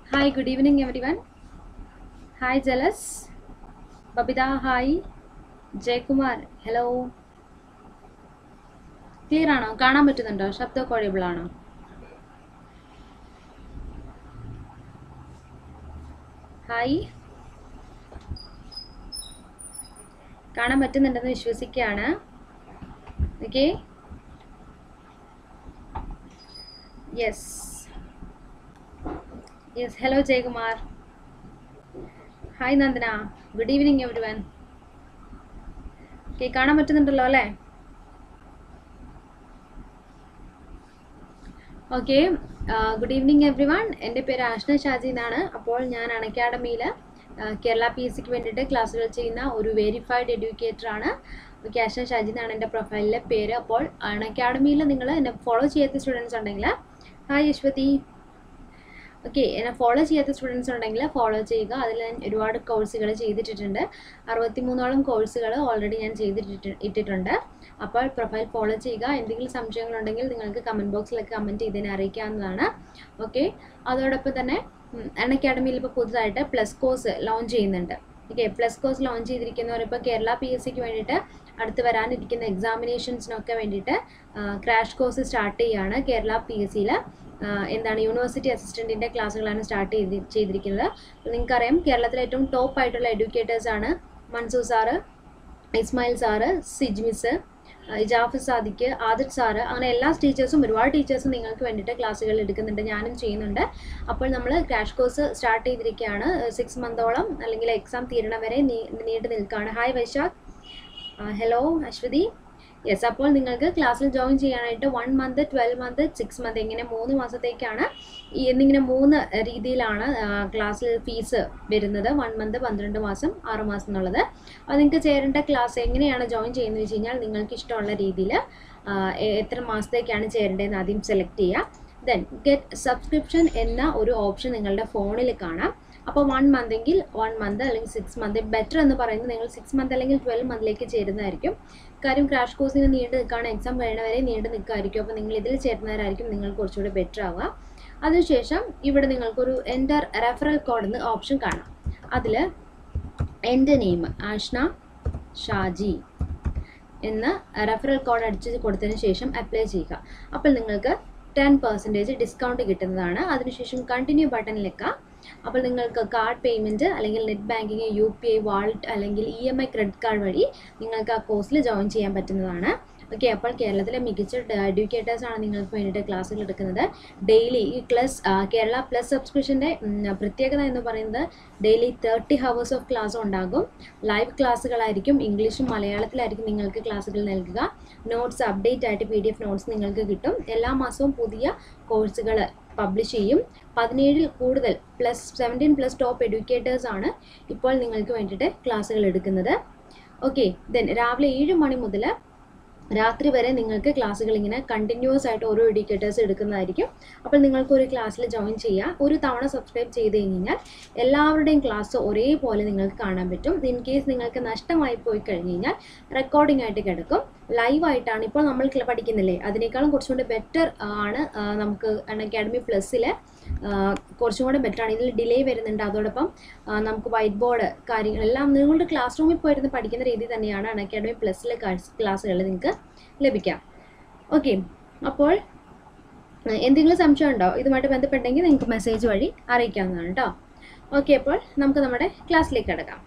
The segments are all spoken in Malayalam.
Hi, good evening, everyone. Hi, Jealous. Babita, hi. Jayakumar hello clear ആണോ കാണാൻ പറ്റുന്നുണ്ടോ ശബ്ദമൊക്കെ ഓഡിയബിൾ ആണോ ഹായ് കാണാൻ പറ്റുന്നുണ്ടെന്ന് വിശ്വസിക്കുകയാണ് okay yes yes hello Jayakumar hi Nandana good evening everyone okay കാണാൻ പറ്റുന്നുണ്ടല്ലോ അല്ലേ okay good evening everyone എൻ്റെ പേര് ആഷ്ന ഷാജി എന്നാണ് അപ്പോൾ ഞാൻ അക്കാഡമിയിൽ കേരള പി എസ് സിക്ക് വേണ്ടിയിട്ട് ക്ലാസ്സുകൾ ചെയ്യുന്ന ഒരു വെരിഫൈഡ് എഡ്യൂക്കേറ്റർ ആണ് ഓക്കെ ആഷ്ന ഷാജി എന്നാണ് എൻ്റെ പ്രൊഫൈലിലെ പേര് അപ്പോൾ അക്കാഡമിയിൽ നിങ്ങൾ എന്നെ ഫോളോ ചെയ്യാത്ത സ്റ്റുഡൻസ് ഉണ്ടെങ്കിൽ ഹായ് യശ്വതി ഓക്കെ എന്നെ ഫോളോ ചെയ്യാത്ത സ്റ്റുഡൻസ് ഉണ്ടെങ്കിൽ ഫോളോ ചെയ്യുക അതിൽ ഞാൻ ഒരുപാട് കോഴ്സുകൾ ചെയ്തിട്ടിട്ടുണ്ട് അറുപത്തി മൂന്നോളം കോഴ്സുകൾ ഓൾറെഡി ഞാൻ ചെയ്തിട്ട് ഇട്ടിട്ടുണ്ട് അപ്പോൾ പ്രൊഫൈൽ ഫോളോ ചെയ്യുക എന്തെങ്കിലും സംശയങ്ങളുണ്ടെങ്കിൽ നിങ്ങൾക്ക് കമൻറ്റ് ബോക്സിലൊക്കെ കമൻറ്റ് ചെയ്തതിനെ അറിയിക്കാവുന്നതാണ് ഓക്കെ അതോടൊപ്പം തന്നെ അൺ അക്കാഡമിയിൽ ഇപ്പോൾ പുതുതായിട്ട് പ്ലസ് കോഴ്സ് ലോഞ്ച് ചെയ്യുന്നുണ്ട് ഓക്കെ പ്ലസ് കോഴ്സ് ലോഞ്ച് ചെയ്തിരിക്കുന്നവർ ഇപ്പോൾ കേരള പി എസ് സിക്ക് വേണ്ടിയിട്ട് അടുത്ത് വരാനിരിക്കുന്ന എക്സാമിനേഷൻസിനൊക്കെ വേണ്ടിയിട്ട് ക്രാഷ് കോഴ്സ് സ്റ്റാർട്ട് ചെയ്യുകയാണ് കേരള പി എസ് സിയിൽ എന്താണ് യൂണിവേഴ്സിറ്റി അസിസ്റ്റൻറ്റിൻ്റെ ക്ലാസ്സുകളാണ് സ്റ്റാർട്ട് ചെയ്ത് ചെയ്തിരിക്കുന്നത് നിങ്ങൾക്കറിയാം കേരളത്തിലെ ഏറ്റവും ടോപ്പ് ആയിട്ടുള്ള എഡ്യൂക്കേറ്റേഴ്സാണ് മൻസൂർ സാറ് ഇസ്മായിൽ സാറ് സിജ്മിസ് ജാഫർ സാദിക്ക് ആദിർ സാറ് അങ്ങനെ എല്ലാ ടീച്ചേഴ്സും ഒരുപാട് ടീച്ചേഴ്സും നിങ്ങൾക്ക് വേണ്ടിയിട്ട് ക്ലാസ്സുകൾ എടുക്കുന്നുണ്ട് ഞാനും ചെയ്യുന്നുണ്ട് അപ്പോൾ നമ്മൾ ക്രാഷ് കോഴ്സ് സ്റ്റാർട്ട് ചെയ്തിരിക്കുകയാണ് സിക്സ് മന്തോളം അല്ലെങ്കിൽ എക്സാം തീരണം വരെ നീണ്ടു നിൽക്കുകയാണ് hi Vaishakh hello Aswathi yes അപ്പോൾ നിങ്ങൾക്ക് ക്ലാസ്സിൽ ജോയിൻ ചെയ്യാനായിട്ട് one month twelve month six month ഇങ്ങനെ മൂന്ന് മാസത്തേക്കാണ് ഈ എന്നിങ്ങനെ മൂന്ന് രീതിയിലാണ് ക്ലാസ്സിൽ ഫീസ് വരുന്നത് വൺ മന്ത് പന്ത്രണ്ട് മാസം ആറ് മാസം എന്നുള്ളത് അപ്പോൾ നിങ്ങൾക്ക് ചേരേണ്ട ക്ലാസ് എങ്ങനെയാണ് ജോയിൻ ചെയ്യുന്നത് വെച്ച് കഴിഞ്ഞാൽ നിങ്ങൾക്ക് ഇഷ്ടമുള്ള രീതിയിൽ എത്ര മാസത്തേക്കാണ് ചേരേണ്ടതെന്ന് ആദ്യം സെലക്ട് ചെയ്യുക ദെൻ ഗെറ്റ് സബ്സ്ക്രിപ്ഷൻ എന്ന ഒരു ഓപ്ഷൻ നിങ്ങളുടെ ഫോണിൽ കാണാം അപ്പോൾ വൺ മന്ത് എങ്കിൽ വൺ മന്ത് അല്ലെങ്കിൽ സിക്സ് മന്ത് ബെറ്റർ എന്ന് പറയുന്നത് നിങ്ങൾ സിക്സ് മന്ത് അല്ലെങ്കിൽ ട്വൽവ് മന്തിലേക്ക് ചേരുന്നതായിരിക്കും കാര്യം ക്രാഷ് കോഴ്സിന് നീണ്ടു നിൽക്കുകയാണ് എക്സാം കഴിയുന്നവരെ നീണ്ടു നിൽക്കുമായിരിക്കും അപ്പോൾ നിങ്ങൾ ഇതിൽ ചേരുന്നവരായിരിക്കും നിങ്ങൾ കുറച്ചുകൂടി ബെറ്റർ ആവുക അതിനുശേഷം ഇവിടെ നിങ്ങൾക്കൊരു എൻ്റർ റെഫറൽ കോഡ് എന്ന് ഓപ്ഷൻ കാണാം അതിൽ എൻ്റെ നെയിം ആഷ്ന ഷാജി എന്ന് റെഫറൽ കോഡ് അടിച്ച് കൊടുത്തതിന് ശേഷം അപ്ലൈ ചെയ്യുക അപ്പോൾ നിങ്ങൾക്ക് ടെൻ പെർസെൻറ്റേജ് ഡിസ്കൗണ്ട് കിട്ടുന്നതാണ് അതിനുശേഷം കണ്ടിന്യൂ ബട്ടണിലേക്ക് അപ്പോൾ നിങ്ങൾക്ക് കാർഡ് പേയ്മെൻറ്റ് അല്ലെങ്കിൽ net banking U P I wallet അല്ലെങ്കിൽ E M I credit card വഴി നിങ്ങൾക്ക് ആ കോഴ്സിൽ ജോയിൻ ചെയ്യാൻ പറ്റുന്നതാണ് ഓക്കെ അപ്പോൾ കേരളത്തിലെ മികച്ച എഡ്യൂക്കേറ്റേഴ്സാണ് നിങ്ങൾക്ക് വേണ്ടിയിട്ട് ക്ലാസ്സുകൾ എടുക്കുന്നത് ഡെയിലി ഈ പ്ലസ് കേരള പ്ലസ് സബ്സ്ക്രിപ്ഷൻ്റെ പ്രത്യേകത എന്ന് പറയുന്നത് daily thirty hours of class ഉണ്ടാകും ലൈവ് ക്ലാസ്സുകളായിരിക്കും ഇംഗ്ലീഷും മലയാളത്തിലായിരിക്കും നിങ്ങൾക്ക് ക്ലാസ്സുകൾ നൽകുക നോട്ട്സ് അപ്ഡേറ്റ് ആയിട്ട് പി ഡി എഫ് നോട്ട്സ് നിങ്ങൾക്ക് കിട്ടും എല്ലാ മാസവും പുതിയ കോഴ്സുകൾ പബ്ലിഷ് ചെയ്യും പതിനേഴിൽ കൂടുതൽ plus seventeen plus top educators ആണ് ഇപ്പോൾ നിങ്ങൾക്ക് വേണ്ടിയിട്ട് ക്ലാസ്സുകൾ എടുക്കുന്നത് ഓക്കെ ദെൻ രാവിലെ ഏഴ് മണി മുതൽ രാത്രി വരെ നിങ്ങൾക്ക് ക്ലാസ്സുകൾ ഇങ്ങനെ കണ്ടിന്യൂസ് ആയിട്ട് ഓരോ എഡ്യൂക്കേറ്റേഴ്സ് എടുക്കുന്നതായിരിക്കും അപ്പോൾ നിങ്ങൾക്ക് ഒരു ക്ലാസ്സിൽ ജോയിൻ ചെയ്യുക ഒരു തവണ സബ്സ്ക്രൈബ് ചെയ്ത് കഴിഞ്ഞാൽ എല്ലാവരുടെയും ക്ലാസ് ഒരേപോലെ നിങ്ങൾക്ക് കാണാൻ പറ്റും ഇൻ കേസ് നിങ്ങൾക്ക് നഷ്ടമായി പോയി കഴിഞ്ഞ് കഴിഞ്ഞാൽ റെക്കോർഡിംഗ് ആയിട്ട് കിടക്കും ലൈവായിട്ടാണ് ഇപ്പോൾ നമ്മൾ പഠിക്കുന്നില്ലേ അതിനേക്കാളും കുറച്ചുകൂടി ബെറ്റർ ആണ് നമുക്ക് അക്കാഡമി പ്ലസ്സിൽ കുറച്ചും കൂടെ ബെറ്റർ ആണ് ഇതിൽ ഡിലേ വരുന്നുണ്ട് അതോടൊപ്പം നമുക്ക് വൈറ്റ് ബോർഡ് കാര്യങ്ങളെല്ലാം നിങ്ങളുടെ ക്ലാസ് റൂമിൽ പോയിരുന്ന് പഠിക്കുന്ന രീതി തന്നെയാണ് അൺ അക്കാഡമി പ്ലസ്സിലെ ക്ലാസ്സുകൾ നിങ്ങൾക്ക് ലഭിക്കാം ഓക്കെ അപ്പോൾ എന്തെങ്കിലും സംശയം ഉണ്ടോ ഇതുമായിട്ട് ബന്ധപ്പെട്ടെങ്കിൽ നിങ്ങൾക്ക് മെസ്സേജ് വഴി അറിയിക്കാവുന്നതാണ് കേട്ടോ ഓക്കെ അപ്പോൾ നമുക്ക് നമ്മുടെ ക്ലാസ്സിലേക്ക് കിടക്കാം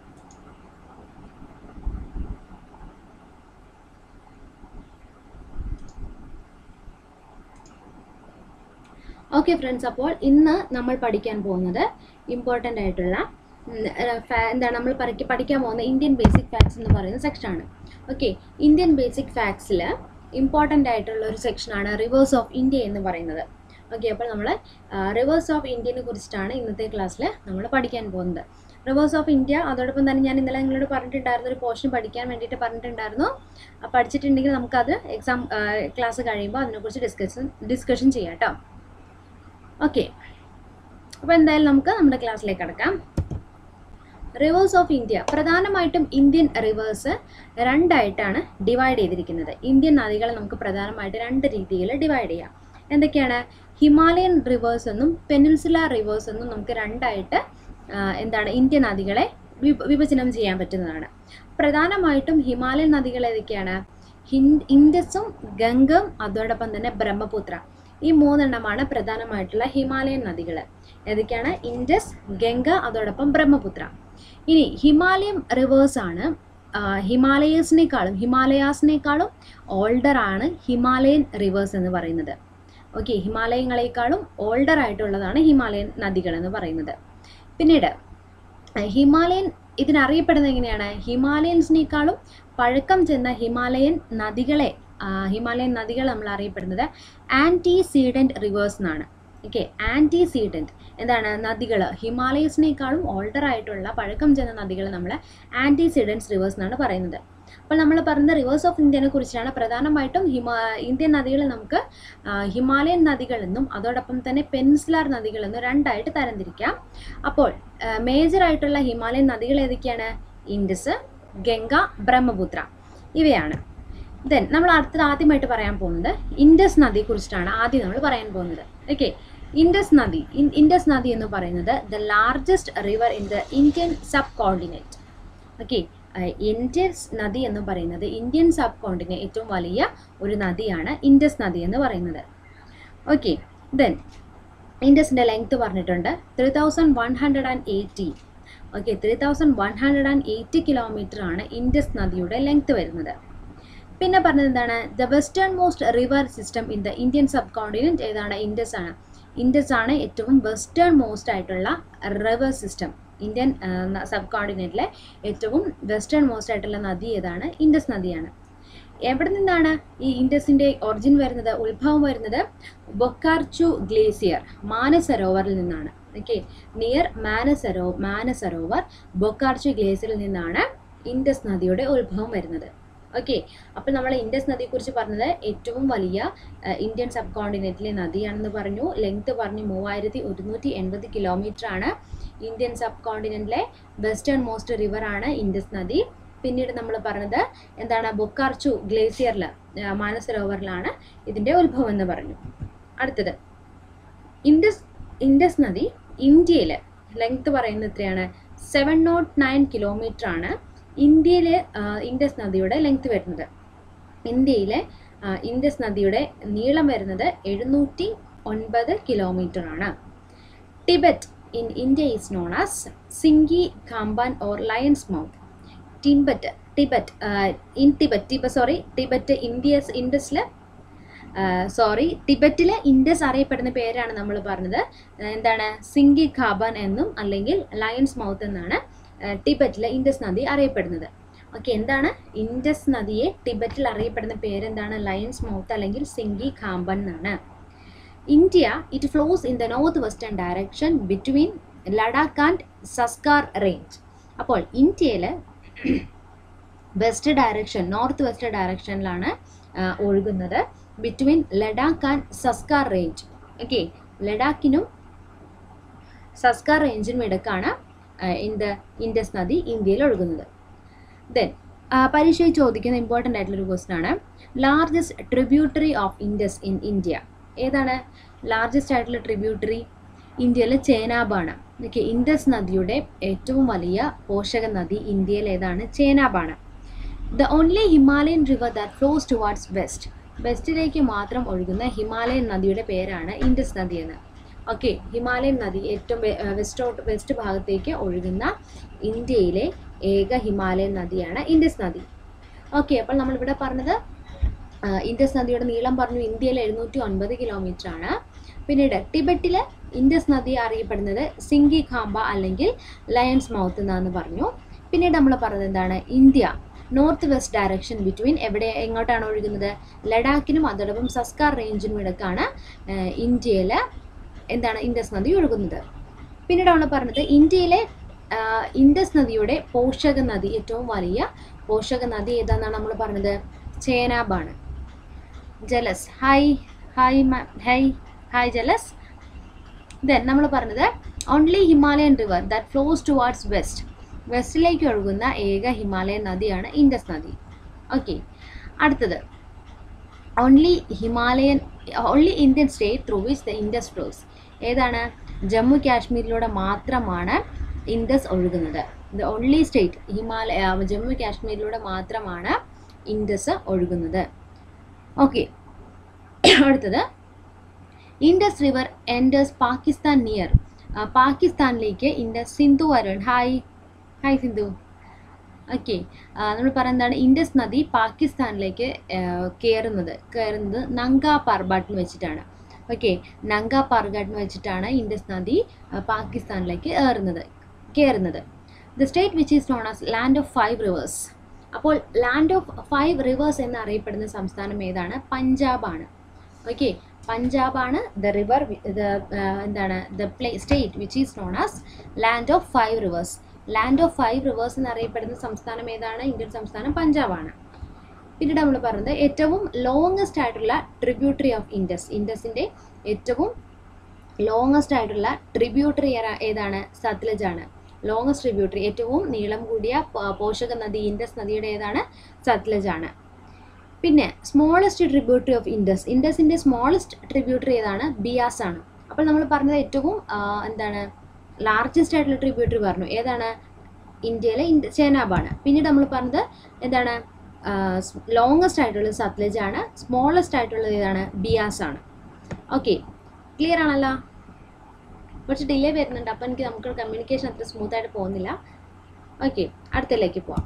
ഓക്കെ ഫ്രണ്ട്സ് അപ്പോൾ ഇന്ന് നമ്മൾ പഠിക്കാൻ പോകുന്നത് ഇമ്പോർട്ടൻ്റ് ആയിട്ടുള്ള എന്താണ് നമ്മൾ പഠിക്കാൻ പോകുന്ന ഇന്ത്യൻ ബേസിക് ഫാക്ട്സ് എന്ന് പറയുന്ന സെക്ഷനാണ് ഓക്കെ ഇന്ത്യൻ ബേസിക് ഫാക്ട്സിൽ ഇമ്പോർട്ടൻ്റ് ആയിട്ടുള്ള ഒരു സെക്ഷനാണ് റിവേഴ്സ് ഓഫ് ഇന്ത്യ എന്ന് പറയുന്നത് ഓക്കെ അപ്പോൾ നമ്മൾ റിവേഴ്സ് ഓഫ് ഇന്ത്യനെ കുറിച്ചിട്ടാണ് ഇന്നത്തെ ക്ലാസ്സിൽ നമ്മൾ പഠിക്കാൻ പോകുന്നത് റിവേഴ്സ് ഓഫ് ഇന്ത്യ അതോടൊപ്പം തന്നെ ഞാൻ ഇന്നലെ നിങ്ങളോട് പറഞ്ഞിട്ടുണ്ടായിരുന്ന ഒരു പോർഷൻ പഠിക്കാൻ വേണ്ടിയിട്ട് പറഞ്ഞിട്ടുണ്ടായിരുന്നു പഠിച്ചിട്ടുണ്ടെങ്കിൽ നമുക്കത് എക്സാം ക്ലാസ് കഴിയുമ്പോൾ അതിനെക്കുറിച്ച് ഡിസ്കഷൻ ഡിസ്കഷൻ ചെയ്യാം കേട്ടോ ഓക്കെ അപ്പോൾ എന്തായാലും നമുക്ക് നമ്മുടെ ക്ലാസ്സിലേക്ക് കിടക്കാം റിവേഴ്സ് ഓഫ് ഇന്ത്യ പ്രധാനമായിട്ടും ഇന്ത്യൻ റിവേഴ്സ് രണ്ടായിട്ടാണ് ഡിവൈഡ് ചെയ്തിരിക്കുന്നത് ഇന്ത്യൻ നദികളെ നമുക്ക് പ്രധാനമായിട്ട് രണ്ട് രീതിയിൽ ഡിവൈഡ് ചെയ്യാം എന്തൊക്കെയാണ് ഹിമാലയൻ റിവേഴ്സ് എന്നും പെനിൻസുല റിവേഴ്സ് എന്നും നമുക്ക് രണ്ടായിട്ട് ആ, എന്താണ് ഇന്ത്യൻ നദികളെ വിഭ- വിഭജനം ചെയ്യാൻ പറ്റുന്നതാണ് പ്രധാനമായിട്ടും ഹിമാലയൻ നദികൾ ഏതൊക്കെയാണ് ഹിൻ- ഇൻഡസും ഗംഗയും അതോടൊപ്പം തന്നെ ബ്രഹ്മപുത്ര ഈ മൂന്നെണ്ണമാണ് പ്രധാനമായിട്ടുള്ള ഹിമാലയൻ നദികൾ ഏതൊക്കെയാണ് ഇൻഡസ് ഗംഗ അതോടൊപ്പം ബ്രഹ്മപുത്ര ഇനി ഹിമാലയൻ റിവേഴ്സ് ആണ് ആ, ഹിമാലയസിനേക്കാളും ഹിമാലയാസിനേക്കാളും ഓൾഡർ ആണ് ഹിമാലയൻ റിവേഴ്സ് എന്ന് പറയുന്നത് ഓക്കെ ഹിമാലയങ്ങളെക്കാളും ഓൾഡർ ആയിട്ടുള്ളതാണ് ഹിമാലയൻ നദികൾ എന്ന് പറയുന്നത് പിന്നീട് അഹ് ഹിമാലയൻ ഇതിനറിയപ്പെടുന്നത് എങ്ങനെയാണ് ഹിമാലയൻസിനേക്കാളും പഴക്കം ചെന്ന ഹിമാലയൻ നദികളെ ആ, ഹിമാലയൻ നദികൾ നമ്മൾ അറിയപ്പെടുന്നത് ആൻറ്റിസീഡൻറ്റ് റിവേഴ്സ് എന്നാണ് ഓക്കെ ആൻറ്റിസീഡൻറ്റ് എന്താണ് നദികൾ ഹിമാലയസിനേക്കാളും ഓൾഡർ ആയിട്ടുള്ള പഴക്കം ചെന്ന നദികൾ നമ്മൾ ആൻറ്റിസീഡൻസ് റിവേഴ്സ് എന്നാണ് പറയുന്നത് അപ്പോൾ നമ്മൾ പറഞ്ഞ റിവേഴ്സ് ഓഫ് ഇന്ത്യനെ കുറിച്ചാണ് പ്രധാനമായിട്ടും ഹിമാ ഇന്ത്യൻ നദികളെ നമുക്ക് ആ, ഹിമാലയൻ നദികളെന്നും അതോടൊപ്പം തന്നെ പെൻസിലാർ നദികളെന്നും രണ്ടായിട്ട് തരംതിരിക്കാം അപ്പോൾ മേജർ ആയിട്ടുള്ള ഹിമാലയൻ നദികൾ ഏതൊക്കെയാണ് ഇൻഡസ് ഗംഗ ബ്രഹ്മപുത്ര ഇവയാണ് ദെൻ നമ്മൾ അടുത്തത് ആദ്യമായിട്ട് പറയാൻ പോകുന്നത് ഇൻഡസ് നദിയെ കുറിച്ചിട്ടാണ് ആദ്യം നമ്മൾ പറയാൻ പോകുന്നത് ഓക്കെ ഇൻഡസ് നദി ഇൻ- ഇൻഡസ് നദി എന്ന് പറയുന്നത് the largest river in the Indian subcontinent okay Indus നദി എന്ന് പറയുന്നത് ഇന്ത്യൻ സബ് കോണ്ടിനെ ഏറ്റവും വലിയ ഒരു നദിയാണ് ഇൻഡസ് നദി എന്ന് പറയുന്നത് ഓക്കെ ദെൻ ഇൻഡസിൻ്റെ ലെങ്ത് പറഞ്ഞിട്ടുണ്ട് three thousand one hundred and eighty okay three thousand one hundred and eighty kilometre ആണ് ഇൻഡസ് നദിയുടെ ലെങ്ത് വരുന്നത് പിന്നെ പറഞ്ഞത് എന്താണ് the westernmost river system in the Indian subcontinent ഏതാണ് ഇൻഡസ് ആണ് ഇൻഡസ് ആണ് ഏറ്റവും വെസ്റ്റേൺ മോസ്റ്റ് ആയിട്ടുള്ള റിവർ സിസ്റ്റം ഇന്ത്യൻ സബ് കോണ്ടിനെൻറ്റിലെ ഏറ്റവും വെസ്റ്റേൺ മോസ്റ്റ് ആയിട്ടുള്ള നദി ഏതാണ് ഇൻഡസ് നദിയാണ് എവിടെ നിന്നാണ് ഈ ഇൻഡസിൻ്റെ ഒറിജിൻ വരുന്നത് ഉത്ഭവം വരുന്നത് ബൊക്കാർച്ചു ഗ്ലേസിയർ മാനസരോവറിൽ നിന്നാണ് ഓക്കെ നിയർ മാനസരോ മാനസരോവർ ബൊക്കാർച്ചു ഗ്ലേസിയറിൽ നിന്നാണ് ഇൻഡസ് നദിയുടെ ഉത്ഭവം വരുന്നത് ഓക്കെ അപ്പോൾ നമ്മൾ ഇൻഡസ് നദിയെക്കുറിച്ച് പറഞ്ഞത് ഏറ്റവും വലിയ അഹ്, ഇന്ത്യൻ സബ് കോണ്ടിനെൻറ്റിലെ നദിയാണെന്ന് പറഞ്ഞു ലെങ്ത് പറഞ്ഞു മൂവായിരത്തി ഒരുന്നൂറ്റി എൺപത് കിലോമീറ്റർ ആണ് ഇന്ത്യൻ സബ് കോണ്ടിനെൻറ്റിലെ വെസ്റ്റേൺ മോസ്റ്റ് റിവർ ആണ് ഇൻഡസ് നദി പിന്നീട് നമ്മൾ പറഞ്ഞത് എന്താണ് ബൊക്കാർച്ചു ഗ്ലേസിയറിൽ മാനസരോവറിലാണ് ഇതിൻ്റെ ഉത്ഭവം എന്ന് പറഞ്ഞു അടുത്തത് ഇൻഡസ് ഇൻഡസ് നദി ഇന്ത്യയിൽ ലെങ്ത് പറയുന്നത് എത്രയാണ് സെവൻ നോട്ട് നയൻ കിലോമീറ്റർ ആണ് ഇന്ത്യയിൽ ഇൻഡസ് നദിയുടെ ലെങ്ത് വരുന്നത് ഇന്ത്യയിലെ ആ, ഇൻഡസ് നദിയുടെ നീളം വരുന്നത് എഴുന്നൂറ്റി ഒൻപത് കിലോമീറ്റർ ആണ് Tibet in India is known as സിംഗി ഖാമ്പാൻ or lion's mouth Tibet Tibet in Tibet ടിബ സോറി ടിബറ്റ് ഇന്ത്യസ് ഇൻഡസിൽ സോറി ടിബറ്റിലെ ഇൻഡസ് അറിയപ്പെടുന്ന പേരാണ് നമ്മൾ പറഞ്ഞത് ആ, എന്താണ് സിംഗി ഖാബാൻ എന്നും അല്ലെങ്കിൽ ലയൺസ് മൗത്ത് എന്നാണ് ആ, ടിബറ്റിലെ ഇൻഡസ് നദി അറിയപ്പെടുന്നത് ഓക്കെ എന്താണ് ഇൻഡസ് നദിയെ ടിബറ്റിൽ അറിയപ്പെടുന്ന പേരെന്താണ് ലയൺസ് മൗത്ത് അല്ലെങ്കിൽ സിംഗി ഖാമ്പൻ എന്നാണ് India it flows in the north western direction between Ladakh and Zanskar range അപ്പോൾ ഇന്ത്യയിൽ വെസ്റ്റ് ഡയറക്ഷൻ നോർത്ത് വെസ്റ്റ് ഡയറക്ഷനിലാണ് ഒഴുകുന്നത് between Ladakh and Zanskar range okay ലഡാക്കിനും സസ്കാർ റേഞ്ചിനും ഇടക്കാണ് ഇന്ത ഇൻഡസ് നദി ഇന്ത്യയിൽ ഒഴുകുന്നത് ദെൻ പരീക്ഷയിൽ ചോദിക്കുന്ന ഇമ്പോർട്ടൻ്റ് ആയിട്ടുള്ളൊരു ക്വസ്റ്റൻ ആണ് largest tributary of Indus in India ഏതാണ് ലാർജസ്റ്റ് ആയിട്ടുള്ള ട്രിബ്യൂട്ടറി ഇന്ത്യയിലെ ചേനാബാണ് ഓക്കെ ഇൻഡസ് നദിയുടെ ഏറ്റവും വലിയ പോഷക നദി ഇന്ത്യയിൽ ഏതാണ് ചേനാബാണ് the only Himalayan river that flows towards west വെസ്റ്റിലേക്ക് മാത്രം ഒഴുകുന്ന ഹിമാലയൻ നദിയുടെ പേരാണ് ഇൻഡസ് നദി എന്ന് ഓക്കെ ഹിമാലയൻ നദി ഏറ്റവും വെ- ഏർ വെസ്റ്റോട്ട് വെസ്റ്റ് ഭാഗത്തേക്ക് ഒഴുകുന്ന ഇന്ത്യയിലെ ഏക ഹിമാലയൻ നദിയാണ് ഇൻഡസ് നദി ഓക്കെ അപ്പോൾ നമ്മളിവിടെ പറഞ്ഞത് ആ, ഇൻഡസ് നദിയുടെ നീളം പറഞ്ഞു ഇന്ത്യയിൽ എഴുന്നൂറ്റി ഒൻപത് കിലോമീറ്റർ ആണ് പിന്നീട് ടിബറ്റിൽ ഇൻഡസ് നദി അറിയപ്പെടുന്നത് സിംഗി ഖാമ്പ അല്ലെങ്കിൽ ലയൺസ് മൗത്ത് എന്നാന്ന് പറഞ്ഞു പിന്നീട് നമ്മൾ പറഞ്ഞത് എന്താണ് India north west direction between എവിടെ എങ്ങോട്ടാണ് ഒഴുകുന്നത് ലഡാക്കിനും അതോടൊപ്പം സസ്കാർ റേഞ്ചിനും ഇടക്കാണ് ഇന്ത്യയിൽ എന്താണ് ഇൻഡസ് നദി ഒഴുകുന്നത് പിന്നീട് നമ്മൾ പറഞ്ഞത് ഇന്ത്യയിലെ ആ, ഇൻഡസ് നദിയുടെ പോഷക നദി ഏറ്റവും വലിയ പോഷക നദി ഏതാണെന്നാണ് നമ്മൾ പറഞ്ഞത് ചേനാബാണ് ജലസ് ഹായ് ഹായ് ഹായ് ഹായ് ജലസ് ദെൻ നമ്മൾ പറഞ്ഞത് only Himalayan river that flows towards west വെസ്റ്റിലേക്ക് ഒഴുകുന്ന ഏക ഹിമാലയൻ നദിയാണ് ഇൻഡസ് നദി ഓക്കെ അടുത്തത് only Himalayan only Indian state through which the Indus flows ഏതാണ് ജമ്മു കാശ്മീരിലൂടെ മാത്രമാണ് ഇൻഡസ് ഒഴുകുന്നത് the only state Himalaya Jammu കാശ്മീരിലൂടെ മാത്രമാണ് ഇൻഡസ് ഒഴുകുന്നത് ഓക്കെ അടുത്തത് Indus river enters Pakistan near പാകിസ്ഥാനിലേക്ക് ഇൻഡസ് സിന്ധു വരും ഹായ് ഹായ് സിന്ധു ഓക്കെ നമ്മൾ പറയുന്നതാണ് ഇൻഡസ് നദി പാകിസ്ഥാനിലേക്ക് കയറുന്നത് കയറുന്നത് നങ്ക പർബാട്ടിന് വെച്ചിട്ടാണ് ഓക്കെ നങ്ക പർഗാട്ടിന് വെച്ചിട്ടാണ് ഇൻഡസ് നദി ആ, പാകിസ്ഥാനിലേക്ക് ഏറുന്നത് കയറുന്നത് the state which is known as land of five rivers അപ്പോൾ ലാൻഡ് ഓഫ് ഫൈവ് റിവേഴ്സ് എന്നറിയപ്പെടുന്ന സംസ്ഥാനം ഏതാണ് പഞ്ചാബാണ് ഓക്കെ പഞ്ചാബാണ് ദ റിവർ ദ എന്താണ് the play state which is known as land of five rivers land of five rivers എന്നറിയപ്പെടുന്ന സംസ്ഥാനം ഏതാണ് ഇന്ത്യൻ സംസ്ഥാനം പഞ്ചാബാണ് പിന്നീട് നമ്മൾ പറയുന്നത് ഏറ്റവും ലോങ്ങസ്റ്റ് ആയിട്ടുള്ള ട്രിബ്യൂട്ടറി ഓഫ് ഇൻഡസ് ഇൻഡസിൻ്റെ ഏറ്റവും ലോങ്ങസ്റ്റ് ആയിട്ടുള്ള ട്രിബ്യൂട്ടറി ഏതാണ് സത്ലജ് ആണ് ലോങ്ങസ്റ്റ് ട്രിബ്യൂട്ടറി ഏറ്റവും നീളം കൂടിയ പ- പോഷക നദി ഇൻഡസ് നദിയുടെ ഏതാണ് സത്ലജ് ആണ് പിന്നെ സ്മോളസ്റ്റ് ട്രിബ്യൂട്ടറി ഓഫ് ഇൻഡസ് ഇൻഡസിൻ്റെ സ്മോളസ്റ്റ് ട്രിബ്യൂട്ടറി ഏതാണ് ബിയാസ് ആണ് അപ്പോൾ നമ്മൾ പറഞ്ഞത് ഏറ്റവും ആ, എന്താണ് ലാർജസ്റ്റ് ആയിട്ടുള്ള ട്രിബ്യൂട്ടറി പറഞ്ഞു ഏതാണ് ഇന്ത്യയിലെ ഇൻഡ ചേനാബാണ് പിന്നീട് നമ്മൾ പറഞ്ഞത് എന്താണ് ലോങ്ങസ്റ്റ് ആയിട്ടുള്ളത് സത്ലജ് ആണ് സ്മോളസ്റ്റ് ആയിട്ടുള്ളത് ഏതാണ് ബിയാസ് ആണ് ഓക്കെ ക്ലിയർ ആണല്ലോ കുറച്ച് ഡിലേ വരുന്നുണ്ട് അപ്പോൾ എനിക്ക് നമുക്ക് കമ്മ്യൂണിക്കേഷൻ അത്ര സ്മൂത്ത് ആയിട്ട് പോകുന്നില്ല ഓക്കെ അടുത്തതിലേക്ക് പോവാം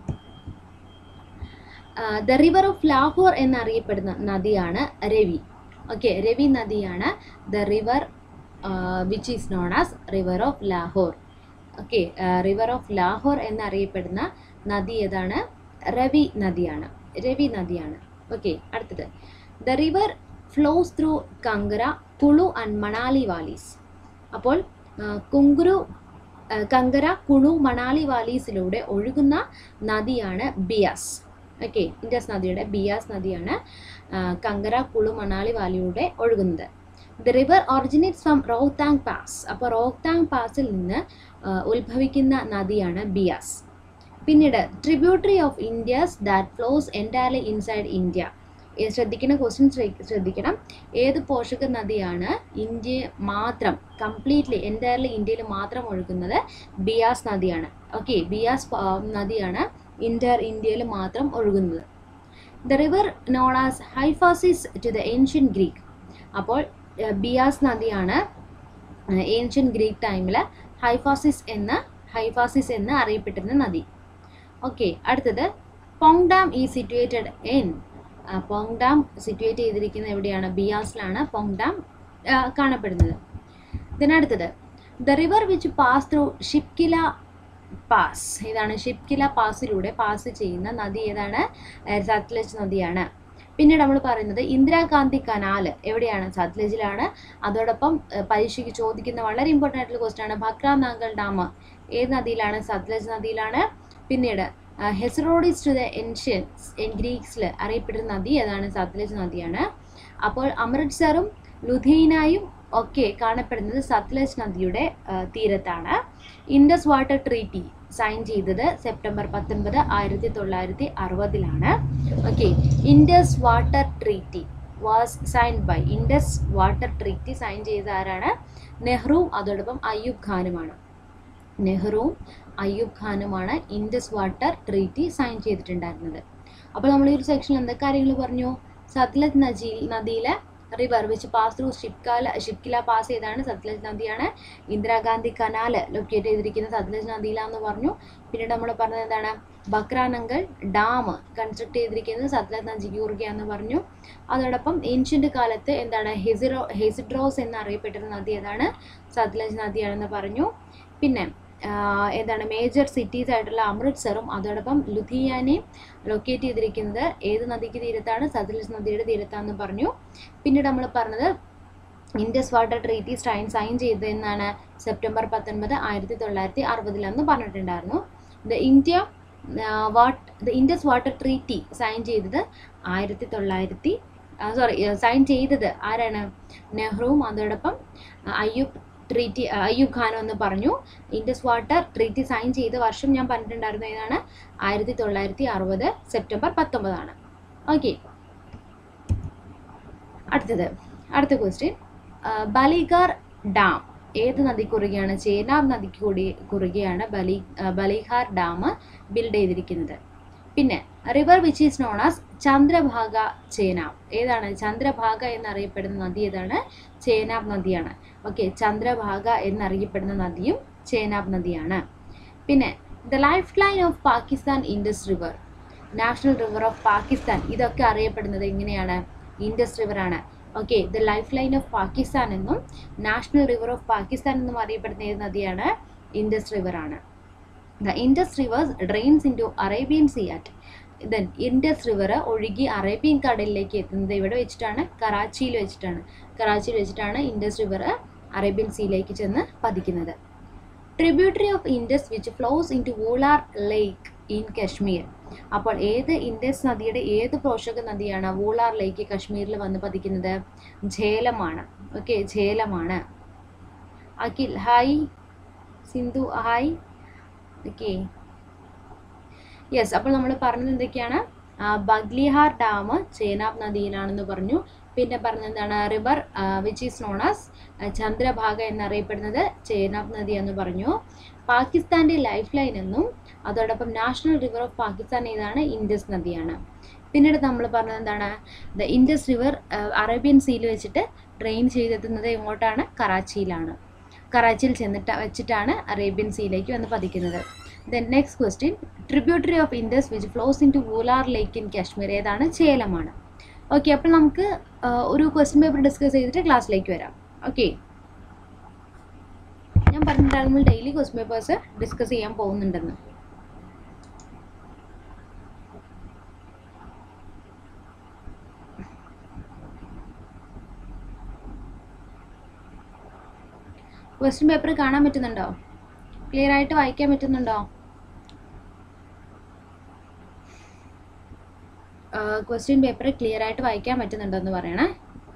ദ റിവർ ഓഫ് ലാഹോർ എന്നറിയപ്പെടുന്ന നദിയാണ് രവി ഓക്കെ രവി നദിയാണ് the river which is known as river of Lahore okay river of Lahore എന്നറിയപ്പെടുന്ന നദി ഏതാണ് രവി നദിയാണ് രവി നദിയാണ് ഓക്കെ അടുത്തത് the river flows through Kangra Kullu and Manali valleys അപ്പോൾ ആ, കുങ്കുരു ആ, കങ്കര കുളു മണാലി വാലീസിലൂടെ ഒഴുകുന്ന നദിയാണ് ബിയാസ് ഓക്കെ ഇൻഡസ് നദിയുടെ ബിയാസ് നദിയാണ് ആ, കങ്കര കുളു മണാലി വാലിയുടെ ഒഴുകുന്നത് the river originates from Rohtang pass അപ്പോൾ റോഹ്താങ് പാസിൽ നിന്ന് ആ, ഉത്ഭവിക്കുന്ന നദിയാണ് ബിയാസ് പിന്നീട് tributary of Indus that flows entirely inside India ഏ, ശ്രദ്ധിക്കുന്ന ക്വസ്റ്റ്യൻ ശ്രദ്ധിക്കണം ഏത് പോഷക നദിയാണ് ഇന്ത്യ മാത്രം കംപ്ലീറ്റ്ലി എൻറ്റയർലി ഇന്ത്യയിൽ മാത്രം ഒഴുകുന്നത് ബിയാസ് നദിയാണ് ഓക്കെ ബിയാസ് പ- നദിയാണ് ഇന്റർ ഇന്ത്യയിൽ മാത്രം ഒഴുകുന്നത് the river known as Hyphasis to the ancient Greek അപ്പോൾ ഏ, ബിയാസ് നദിയാണ് ഏൻഷ്യൻ ഗ്രീക്ക് ടൈമിൽ ഹൈഫാസിസ് എന്ന ഹൈഫാസിസ് എന്ന് അറിയപ്പെട്ടിരുന്ന നദി ഓക്കെ അടുത്തത് Pong dam is situated in Pong dam situated ചെയ്തിരിക്കുന്നത് എവിടെയാണ് ബിയാസിലാണ് പോങ് ഡാം കാണപ്പെടുന്നത് ഇതിനടുത്തത് the river which pass through Shipki La pass ഇതാണ് ഷിപ്കില പാസിലൂടെ പാസ് ചെയ്യുന്ന നദി ഏതാണ് ഏഹ് സത്ലജ് നദിയാണ് പിന്നീട് നമ്മൾ പറയുന്നത് ഇന്ദിരാഗാന്ധി കനാൽ എവിടെയാണ് സത്ലജിലാണ് അതോടൊപ്പം ഏഹ് പരീക്ഷയ്ക്ക് ചോദിക്കുന്ന വളരെ ഇമ്പോർട്ടൻ്റ് ആയിട്ടുള്ള ക്വസ്റ്റ്യൻ ആണ് ഭക്ര നാങ്കൽ ഡാം ഏത് നദിയിലാണ് സത്ലജ് നദിയിലാണ് പിന്നീട് ഹെസറോഡിസ് ടു ദ ഏൻഷ്യൻസ് എൻ ഗ്രീക്സിൽ അറിയപ്പെടുന്ന നദി ഏതാണ് സത്ലജ് നദിയാണ് അപ്പോൾ അമൃത്സറും ലുധീനായും ഒക്കെ കാണപ്പെടുന്നത് സത്ലജ് നദിയുടെ ആ, തീരത്താണ് ഇൻഡസ് വാട്ടർ ട്രീറ്റി സൈൻ ചെയ്തത് സെപ്റ്റംബർ പത്തൊൻപത് ആയിരത്തി തൊള്ളായിരത്തി അറുപതിലാണ് okay Indus water treaty was sign by Indus water treaty sign ചെയ്ത ആരാണ് നെഹ്റുവും അതോടൊപ്പം അയ്യൂബ് ഖാനുമാണ് നെഹ്റുവും അയ്യൂബ് ഖാനുമാണ് ഇൻഡസ് വാട്ടർ ട്രീറ്റി സൈൻ ചെയ്തിട്ടുണ്ടായിരുന്നത് അപ്പോൾ നമ്മൾ ഈ ഒരു സെക്ഷനിൽ എന്തൊക്കെ കാര്യങ്ങൾ പറഞ്ഞു സത്ലജ് നദി നദിയിലെ റിവർ വെച്ച് pass through Shipki La Shipki La pass ചെയ്താണ് സത്ലജ് നദിയാണ് ഇന്ദിരാഗാന്ധി കനാൽ ലൊക്കേറ്റ് ചെയ്തിരിക്കുന്ന സത്ലജ് നദിയിലാന്ന് പറഞ്ഞു പിന്നീട് നമ്മൾ പറഞ്ഞത് എന്താണ് ബക്രാനങ്കൽ ഡാം കൺസ്ട്രക്ട് ചെയ്തിരിക്കുന്നത് സത്ലജ് നദിക്ക് കുറുകയാന്ന് പറഞ്ഞു അതോടൊപ്പം ഏൻഷ്യൻ്റ് കാലത്ത് എന്താണ് ഹെസിറോ ഹെസിഡ്രോസ് എന്നറിയപ്പെട്ടിരുന്ന നദി ഏതാണ് സത്ലജ് നദിയാണെന്ന് പറഞ്ഞു പിന്നെ ആഹ് എന്താണ് മേജർ സിറ്റീസ് ആയിട്ടുള്ള അമൃത്സറും അതോടൊപ്പം ലുധിയാനയും ലൊക്കേറ്റ് ചെയ്തിരിക്കുന്നത് ഏത് നദിക്ക് തീരത്താണ് സത്ലജ് നദിയുടെ തീരത്താന്ന് പറഞ്ഞു പിന്നീട് നമ്മൾ പറഞ്ഞത് Indus water treaty sign sign ചെയ്തത് എന്നാണ് സെപ്റ്റംബർ പത്തൊൻപത് ആയിരത്തി തൊള്ളായിരത്തി അറുപതിലെന്ന് പറഞ്ഞിട്ടുണ്ടായിരുന്നു the India what the Indus water treaty sign ചെയ്തത് ആയിരത്തി തൊള്ളായിരത്തി സോറി സൈൻ ചെയ്തത് ആരാണ് നെഹ്റുവും അതോടൊപ്പം അയ്യൂബ് ട്രീറ്റി അയ്യൂബ് ഖാനും എന്ന് പറഞ്ഞു ഇൻഡസ് വാട്ടർ ട്രീറ്റി സൈൻ ചെയ്ത വർഷം ഞാൻ പറഞ്ഞിട്ടുണ്ടായിരുന്നു ഏതാണ് ആയിരത്തി തൊള്ളായിരത്തി അറുപത് സെപ്റ്റംബർ പത്തൊമ്പതാണ് ഓക്കെ അടുത്തത് അടുത്ത ക്വസ്റ്റ്യൻ ബലിഗാർ ഡാം ഏത് നദി കുറുകെയാണ് ചേനാബ് നദിക്ക് കൂടി കുറുകെയാണ് ബലി ആ, ബലിഹാർ ഡാം ബിൽഡ് ചെയ്തിരിക്കുന്നത് പിന്നെ river which is known as Chandrabhaga Chenab ഏതാണ് ചന്ദ്രഭാഗ എന്നറിയപ്പെടുന്ന നദി ഏതാണ് ചേനാബ് നദിയാണ് ഓക്കെ ചന്ദ്രഭാഗ എന്നറിയപ്പെടുന്ന നദിയും ചേനാബ് നദിയാണ് പിന്നെ the lifeline of Pakistan Indus river national river of Pakistan ഇതൊക്കെ അറിയപ്പെടുന്നത് എങ്ങനെയാണ് ഇൻഡസ് റിവർ ആണ് okay the lifeline of Pakistan എന്നും നാഷണൽ റിവർ ഓഫ് പാകിസ്ഥാൻ എന്നും അറിയപ്പെടുന്ന ഏത് നദിയാണ് ഇൻഡസ് റിവർ ആണ് the Indus rivers drains into Arabian sea at then Indus river ഒഴുകി അറേബ്യൻ കടലിലേക്ക് എത്തുന്നത് ഇവിടെ വെച്ചിട്ടാണ് കറാച്ചിയിൽ വെച്ചിട്ടാണ് കറാച്ചിയിൽ വെച്ചിട്ടാണ് ഇൻഡസ് റിവർ അറേബ്യൻ സീയിലേക്ക് ചെന്ന് പതിക്കുന്നത് tributary of Indus which flows into Wular lake in Kashmir അപ്പോൾ ഏത് ഇൻഡസ് നദിയുടെ ഏത് പോഷക നദിയാണ് വൂളാർ ലേക്ക് കശ്മീരിൽ വന്ന് പതിക്കുന്നത് ഝേലമാണ് ഓക്കെ ഝേലമാണ് Akhil hi Sindhu hi okay yes അപ്പോൾ നമ്മൾ പറഞ്ഞത് എന്തൊക്കെയാണ് ആ, ബഗ്ലിഹാർ ഡാം ചേനാബ് നദിയിലാണെന്ന് പറഞ്ഞു പിന്നെ പറഞ്ഞത് എന്താണ് river which is known as Chandrabhaga എന്നറിയപ്പെടുന്നത് ചേനാബ് നദി എന്ന് പറഞ്ഞു പാകിസ്ഥാൻ്റെ ലൈഫ് ലൈൻ എന്നും അതോടൊപ്പം നാഷണൽ റിവർ ഓഫ് പാകിസ്ഥാൻ ഏതാണ് ഇൻഡസ് നദിയാണ് പിന്നീട് നമ്മൾ പറഞ്ഞത് എന്താണ് ദ ഇൻഡസ് റിവർ അറേബ്യൻ സീയിൽ വെച്ചിട്ട് ഡ്രെയിൻ ചെയ്തെത്തുന്നത് എങ്ങോട്ടാണ് കറാച്ചിയിലാണ് കറാച്ചിയിൽ ചെന്നിട്ട് വെച്ചിട്ടാണ് അറേബ്യൻ സീയിലേക്ക് വന്ന് പതിക്കുന്നത് then next question tributary of Indus which flows into Wular lake in Kashmir ഏതാണ് ചേലമാണ് ഓക്കെ അപ്പോൾ നമുക്ക് ആ, ഒരു ക്വസ്റ്റ്യൻ പേപ്പർ ഡിസ്കസ് ചെയ്തിട്ട് ക്ലാസ്സിലേക്ക് വരാം ഓക്കെ ഞാൻ പറഞ്ഞിട്ടാണ് നമ്മൾ ഡെയിലി ക്വസ്റ്റ്യൻ പേപ്പേഴ്സ് ഡിസ്കസ് ചെയ്യാൻ പോകുന്നുണ്ടെന്ന് ക്വസ്റ്റ്യൻ പേപ്പർ കാണാൻ പറ്റുന്നുണ്ടോ ക്ലിയർ ആയിട്ട് വായിക്കാൻ പറ്റുന്നുണ്ടോ ക്വസ്റ്റ്യൻ പേപ്പർ ക്ലിയർ ആയിട്ട് വായിക്കാൻ പറ്റുന്നുണ്ടോ എന്ന് പറയണേ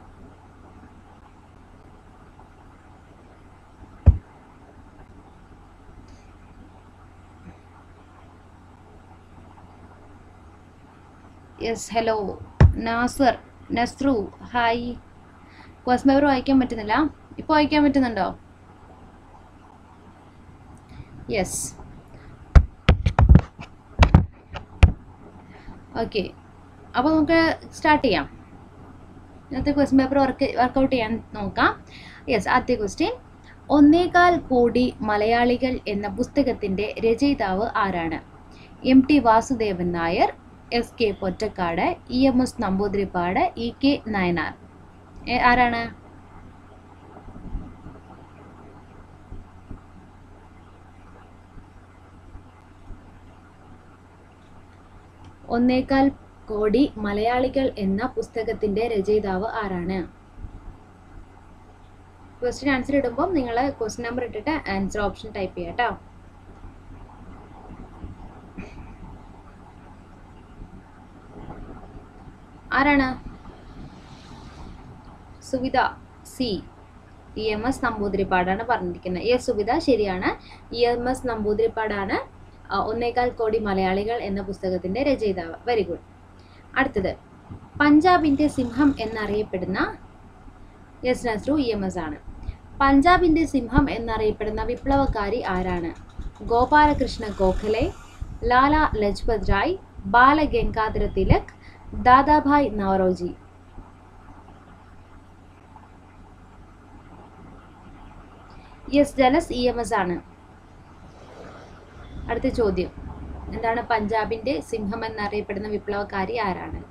yes hello Nasar Nasru hi question paper വായിക്കാൻ പറ്റുന്നില്ല ഇപ്പോൾ വായിക്കാൻ പറ്റുന്നുണ്ടോ യെസ് ഓക്കെ അപ്പോൾ നമുക്ക് സ്റ്റാർട്ട് ചെയ്യാം ഇന്നത്തെ ക്വസ്റ്റ്യൻ പേപ്പർ വർക്ക് വർക്കൗട്ട് ചെയ്യാൻ നോക്കാം യെസ് ആദ്യത്തെ ക്വസ്റ്റ്യൻ ഒന്നേകാൽ കോടി മലയാളികൾ എന്ന പുസ്തകത്തിൻ്റെ രചയിതാവ് ആരാണ് M T Vasudevan Nair S K Pottekkatt E M S Namboodiripad E K Nayanar ഏ, ആരാണ് ഒന്നേകാൽ കോടി മലയാളികൾ എന്ന പുസ്തകത്തിന്റെ രചയിതാവ് ആരാണ് ക്വസ്റ്റ്യൻ ആൻസർ ഇടുമ്പോൾ നിങ്ങൾ ക്വസ്റ്റ്യൻ നമ്പർ ഇട്ടിട്ട് ആൻസർ ഓപ്ഷൻ ടൈപ്പ് ചെയ്യാം കേട്ടോ ആരാണ് Suvidha C E M S നമ്പൂതിരിപ്പാടാണ് പറഞ്ഞിരിക്കുന്നത് യെസ് സുവിധ ശരിയാണ് ഇ എം എസ് നമ്പൂതിരിപ്പാടാണ് ആ, ഒന്നേകാൽ കോടി മലയാളികൾ എന്ന പുസ്തകത്തിന്റെ രചയിതാവ് വെരി ഗുഡ് അടുത്തത് പഞ്ചാബിന്റെ സിംഹം എന്നറിയപ്പെടുന്ന yes Nasru E M S ആണ് പഞ്ചാബിന്റെ സിംഹം എന്നറിയപ്പെടുന്ന വിപ്ലവകാരി ആരാണ് ഗോപാലകൃഷ്ണ ഗോഖലെ ലാല ലജ്പത് റായ് ബാലഗംഗാധര തിലക് ദാദാഭായ് നവറോജി യെസ് ജലസ് ഇ എം എസ് ആണ് അടുത്ത ചോദ്യം എന്താണ് പഞ്ചാബിന്റെ സിംഹം എന്നറിയപ്പെടുന്ന വിപ്ലവകാരി ആരാണ്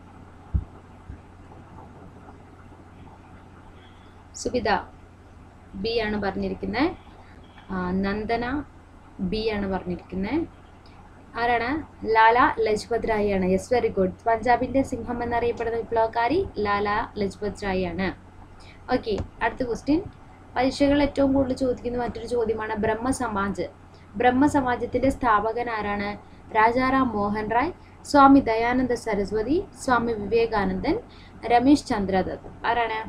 സുബിത ബി ആണ് പറഞ്ഞിരിക്കുന്നത് നന്ദന ബി ആണ് പറഞ്ഞിരിക്കുന്നത് ആരാണ് ലാല ലജ്പത് റായ് ആണ് യെസ് വെരി ഗുഡ് പഞ്ചാബിന്റെ സിംഹം എന്നറിയപ്പെടുന്ന വിപ്ലവകാരി ലാല ലജ്പത് റായ് ആണ് ഓക്കെ അടുത്ത ക്വസ്റ്റ്യൻ പരീക്ഷകൾ ഏറ്റവും കൂടുതൽ ചോദിക്കുന്ന മറ്റൊരു ചോദ്യമാണ് ബ്രഹ്മസമാജ് ബ്രഹ്മസമാജത്തിന്റെ സ്ഥാപകൻ ആരാണ് രാജാറാം മോഹൻ റായ് സ്വാമി ദയാനന്ദ സരസ്വതി സ്വാമി വിവേകാനന്ദൻ രമേശ് ചന്ദ്രദത്ത് ആരാണ്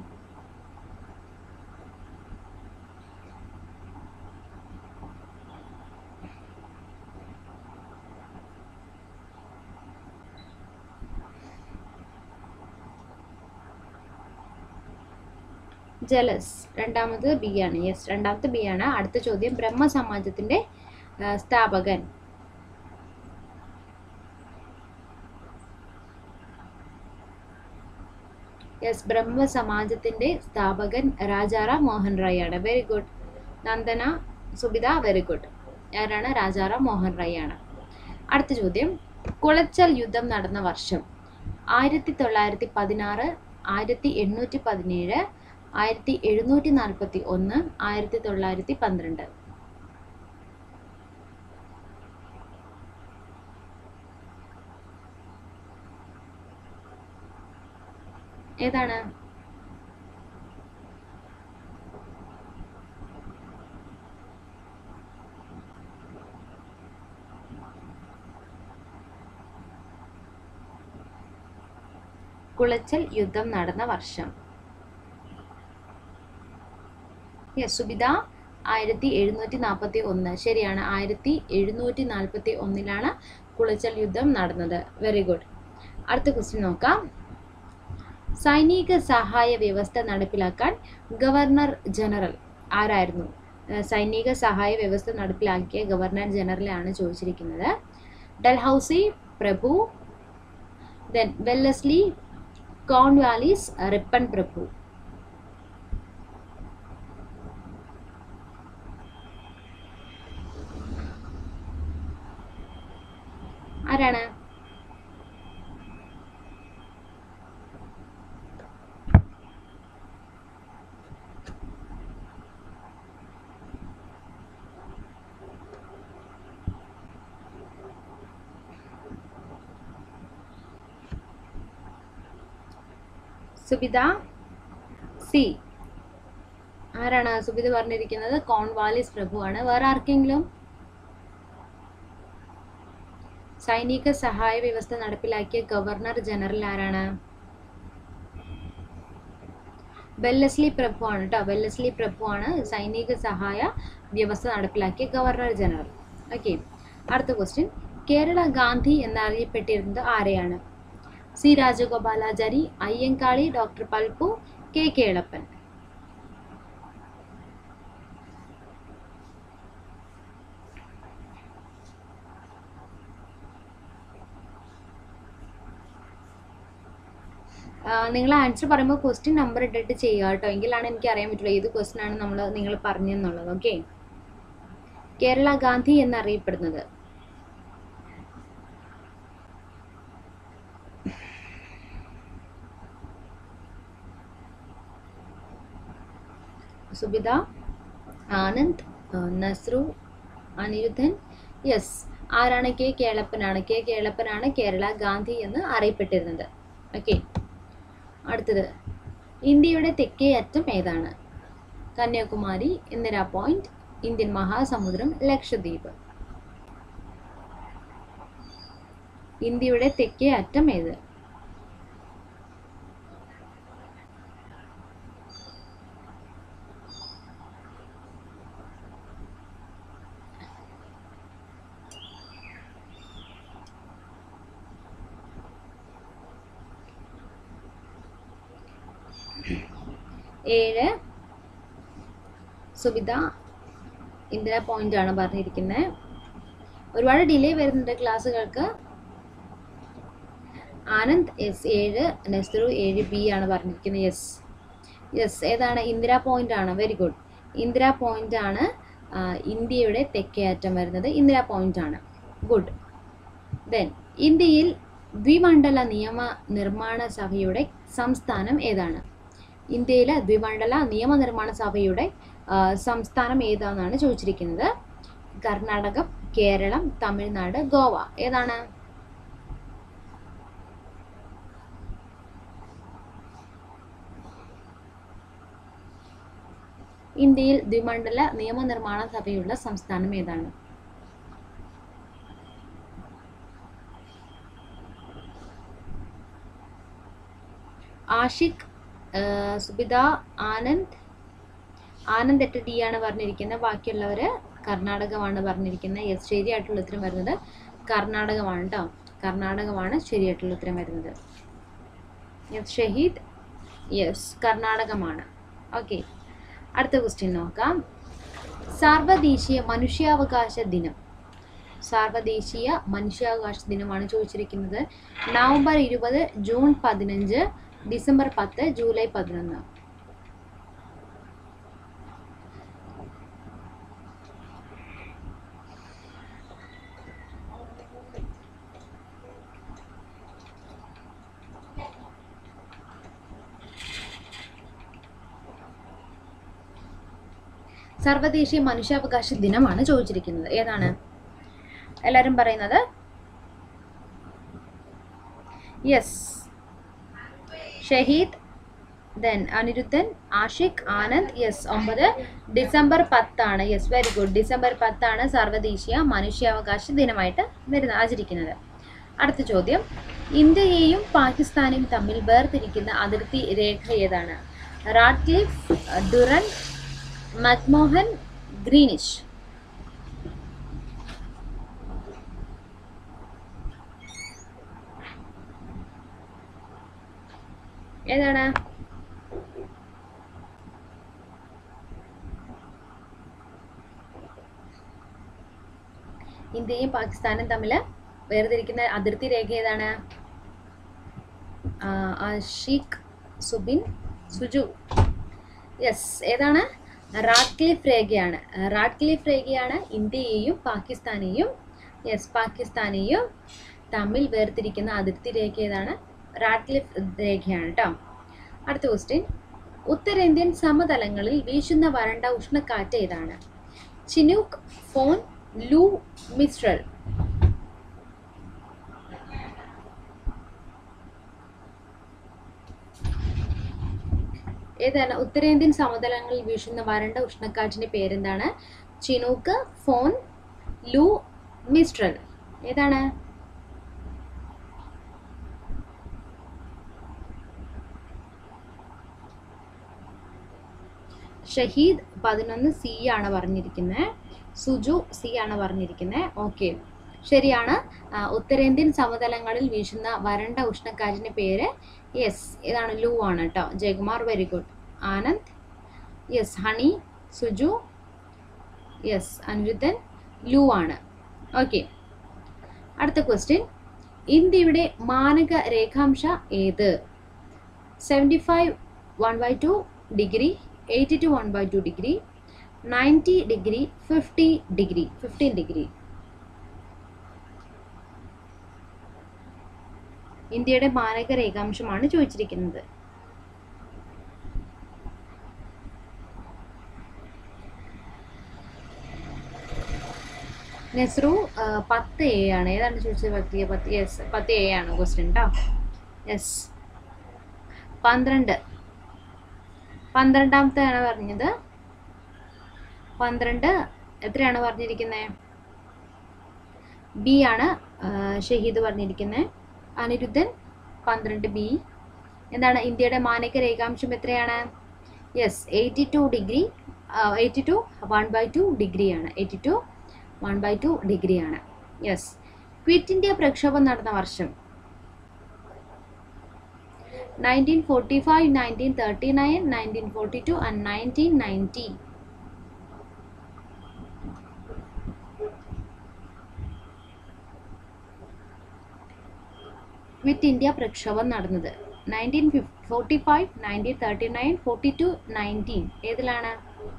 ജലസ് രണ്ടാമത് ബി ആണ് യെസ് രണ്ടാമത്തെ ബി ആണ് അടുത്ത ചോദ്യം ബ്രഹ്മ സമാജത്തിന്റെ ആ, സ്ഥാപകൻ യെസ് ബ്രഹ്മ സമാജത്തിന്റെ സ്ഥാപകൻ രാജാറാം മോഹൻ റായ് ആണ് very good Nandana Subitha very good ആരാണ് രാജാറാം മോഹൻ റായ് ആണ് അടുത്ത ചോദ്യം കുളച്ചൽ യുദ്ധം നടന്ന വർഷം ആയിരത്തി തൊള്ളായിരത്തി പതിനാറ് ആയിരത്തി എണ്ണൂറ്റി പതിനേഴ് ആയിരത്തി എഴുന്നൂറ്റി നാൽപ്പത്തി ഒന്ന് ആയിരത്തി തൊള്ളായിരത്തി പന്ത്രണ്ട് ഏതാണ് കുളച്ചൽ യുദ്ധം നടന്ന വർഷം യെസ് സുബിത ആയിരത്തി എഴുന്നൂറ്റി നാൽപ്പത്തി ഒന്ന് ശരിയാണ് ആയിരത്തി എഴുന്നൂറ്റി നാൽപ്പത്തി ഒന്നിലാണ് കുളച്ചൽ യുദ്ധം നടന്നത് വെരി ഗുഡ് അടുത്ത ക്വസ്റ്റ്യൻ നോക്കാം സൈനിക സഹായ വ്യവസ്ഥ നടപ്പിലാക്കാൻ ഗവർണർ ജനറൽ ആരായിരുന്നു ഏഹ് സൈനിക സഹായ വ്യവസ്ഥ നടപ്പിലാക്കിയ ഗവർണർ ജനറലാണ് ചോദിച്ചിരിക്കുന്നത് ഡൽഹൌസി പ്രഭു ദെൻ വെല്ലസ്ലി കോൺവാലിസ് റിപ്പൺ പ്രഭു ആരാണ് സുബിത സി ആരാണ് സുബിത പറഞ്ഞിരിക്കുന്നത് കോൺവാലിസ് പ്രഭുവാണ് വേറെ ആർക്കെങ്കിലും സൈനിക സഹായ വ്യവസ്ഥ നടപ്പിലാക്കിയ ഗവർണർ ജനറൽ ആരാണ് വെല്ലസ്ലി പ്രഭു ആണ് കേട്ടോ വെല്ലസ്ലി പ്രഭു ആണ് സൈനിക സഹായ വ്യവസ്ഥ നടപ്പിലാക്കിയ ഗവർണർ ജനറൽ ഓക്കെ അടുത്ത ക്വസ്റ്റ്യൻ കേരള ഗാന്ധി എന്നറിയപ്പെട്ടിരുന്നത് ആരെയാണ് C Rajagopalachari Ayyankali doctor Palpu K Kelappan നിങ്ങൾ ആൻസർ പറയുമ്പോൾ ക്വസ്റ്റ്യൻ നമ്പർ ഇട്ടിട്ട് ചെയ്യുക കേട്ടോ എങ്കിലാണ് എനിക്ക് അറിയാൻ പറ്റുള്ളൂ ഏത് ക്വസ്റ്റ്യൻ ആണ് നമ്മൾ നിങ്ങൾ പറഞ്ഞെന്നുള്ളത് ഓക്കെ കേരള ഗാന്ധി എന്നറിയപ്പെടുന്നത് സുബിത ആനന്ദ് ആ, നസ്രു അനിരുദ്ധൻ യെസ് ആരാണ് കെ കേളപ്പനാണ് കെ കേളപ്പനാണ് കേരള ഗാന്ധി എന്ന് അറിയപ്പെട്ടിരുന്നത് ഓക്കെ അടുത്തത് ഇന്ത്യയുടെ തെക്കേ അറ്റം ഏതാണ് കന്യാകുമാരി ഇന്ദിരാ പോയിന്റ് ഇന്ത്യൻ മഹാസമുദ്രം ലക്ഷദ്വീപ് ഇന്ത്യയുടെ തെക്കേ അറ്റം ഏത് ഏഴ് സുബിത ഇന്ദിര പോയിന്റ് ആണ് പറഞ്ഞിരിക്കുന്നത് ഒരുപാട് ഡിലേ വരുന്നുണ്ട് ക്ലാസ്സുകൾക്ക് ആനന്ദ് എസ് ഏഴ് നെസ്രു ഏഴ് ബി ആണ് പറഞ്ഞിരിക്കുന്നത് യെസ് യെസ് ഏതാണ് ഇന്ദിര പോയിന്റ് ആണ് വെരി ഗുഡ് ഇന്ദിര പോയിന്റ് ആണ് ആ, ഇന്ത്യയുടെ തെക്കേ അറ്റം വരുന്നത് ഇന്ദിര പോയിന്റ് ആണ് ഗുഡ് ദെൻ ഇന്ത്യയിൽ ദ്വിമണ്ഡല നിയമ നിർമ്മാണ സഭയുടെ സംസ്ഥാനം ഏതാണ് ഇന്ത്യയിലെ ദ്വിമണ്ഡല നിയമനിർമ്മാണ സഭയുടെ ആ, സംസ്ഥാനം ഏതാണെന്നാണ് ചോദിച്ചിരിക്കുന്നത് കർണാടകം കേരളം തമിഴ്നാട് ഗോവ ഏതാണ് ഇന്ത്യയിൽ ദ്വിമണ്ഡല നിയമനിർമ്മാണ സഭയുള്ള സംസ്ഥാനം ഏതാണ് ആഷിഖ് ആ, സുബിത ആനന്ദ് ആനന്ദ് എട്ട് ഡി ആണ് പറഞ്ഞിരിക്കുന്നത് ബാക്കിയുള്ളവർ കർണാടകമാണ് പറഞ്ഞിരിക്കുന്നത് യെസ് ശരിയായിട്ടുള്ള ഉത്തരം വരുന്നത് കർണാടകമാണ് കേട്ടോ കർണാടകമാണ് ശരിയായിട്ടുള്ള ഉത്തരം വരുന്നത് യെസ് ഷഹീദ് യെസ് കർണാടകമാണ് ഓക്കെ അടുത്ത ക്വസ്റ്റ്യൻ നോക്കാം സാർവദേശീയ മനുഷ്യാവകാശ ദിനം സാർവദേശീയ മനുഷ്യാവകാശ ദിനമാണ് ചോദിച്ചിരിക്കുന്നത് നവംബർ ഇരുപത് ജൂൺ പതിനഞ്ച് ഡിസംബർ പത്ത് ജൂലൈ പതിനൊന്ന് സർവദേശീയ മനുഷ്യാവകാശ ദിനമാണ് ചോദിച്ചിരിക്കുന്നത് ഏതാണ് എല്ലാവരും പറയുന്നത് yes Shahid then Aniruddhan Ashiq Anand yes ഒമ്പത് ഡിസംബർ പത്താണ് യെസ് വെരി ഗുഡ് ഡിസംബർ പത്താണ് സർവ്വദേശീയ മനുഷ്യാവകാശ ദിനമായിട്ട് വരുന്ന ആചരിക്കുന്നത് അടുത്ത ചോദ്യം ഇന്ത്യയെയും പാകിസ്ഥാനെയും തമ്മിൽ വേർതിരിക്കുന്ന അതിർത്തി രേഖ ഏതാണ് റാഡ്ക്ലിഫ് ഡുറൻ മക്മോഹൻ ഗ്രീനിഷ് ഏതാണ് ഇന്ത്യയും പാകിസ്ഥാനും തമ്മിൽ വേർതിരിക്കുന്ന അതിർത്തി രേഖ ഏതാണ് ആഷിഖ് സുബിൻ സുജു യെസ് ഏതാണ് റാഡ്ക്ലിഫ് രേഖയാണ് റാഡ്ക്ലിഫ് രേഖയാണ് ഇന്ത്യയെയും പാകിസ്ഥാനെയും യെസ് പാകിസ്ഥാനെയും തമ്മിൽ വേർതിരിക്കുന്ന അതിർത്തി രേഖ ഏതാണ് റാഡ്ക്ലിഫ് രേഖയാണ് കേട്ടോ അടുത്ത ക്വസ്റ്റ്യൻ ഉത്തരേന്ത്യൻ സമതലങ്ങളിൽ വീശുന്ന വരണ്ട ഉഷ്ണക്കാറ്റ് ഏതാണ് ചിനൂക്ക് ഫോൺ ലൂ മിസ്ട്രൽ ഏതാണ് ഉത്തരേന്ത്യൻ സമതലങ്ങളിൽ വീശുന്ന വരണ്ട ഉഷ്ണക്കാറ്റിന്റെ പേരെന്താണ് ചിനൂക്ക് ഫോൺ ലൂ മിസ്ട്രൽ ഏതാണ് ഷഹീദ് പതിനൊന്ന് സി ആണ് പറഞ്ഞിരിക്കുന്നത് സുജു സി ആണ് പറഞ്ഞിരിക്കുന്നത് ഓക്കെ ശരിയാണ് ആ, ഉത്തരേന്ത്യൻ സമതലങ്ങളിൽ വീശുന്ന വരണ്ട ഉഷ്ണക്കാറ്റിന്റെ പേര് യെസ് ഇതാണ് ലൂ ആണ് കേട്ടോ Jayakumar very good Anand yes Honey Suju yes Aniruddhan loo ആണ് ഓക്കെ അടുത്ത ക്വസ്റ്റ്യൻ ഇന്ത്യയുടെ മാനക രേഖാംശ ഏത് seventy five one by two degree eighty two one by two degree ninety degree fifty degree fifteen degree ഇന്ത്യയുടെ മാനക രേഖാംശമാണ് ചോദിച്ചിരിക്കുന്നത് നെസ്രു ആ, പത്ത് എ ആണ് ഏതാണ് ചോദിച്ചത് പത്ത് പത്ത് യെസ് പത്ത് എ ആണ് ക്വസ്റ്റ്യൻ കേട്ടോ യെസ് പന്ത്രണ്ട് പന്ത്രണ്ടാമത്തെ ആണ് പറഞ്ഞത് പന്ത്രണ്ട് എത്രയാണ് പറഞ്ഞിരിക്കുന്നത് ബി ആണ് ആ, ഷഹീദ് പറഞ്ഞിരിക്കുന്നത് അനിരുദ്ധൻ പന്ത്രണ്ട് ബി എന്താണ് ഇന്ത്യയുടെ മാനക രേഖാംശം എത്രയാണ് yes eighty two degree eighty two one by two ഡിഗ്രിയാണ് eighty two one by two ഡിഗ്രിയാണ് യെസ് ക്വിറ്റ് ഇന്ത്യ പ്രക്ഷോഭം നടന്ന വർഷം nineteen forty five nineteen thirty nine nineteen forty two and nineteen ninety quit India പ്രക്ഷോഭം നടന്നത് nineteen forty five nineteen thirty nine forty two nineteen ഏതിലാണ്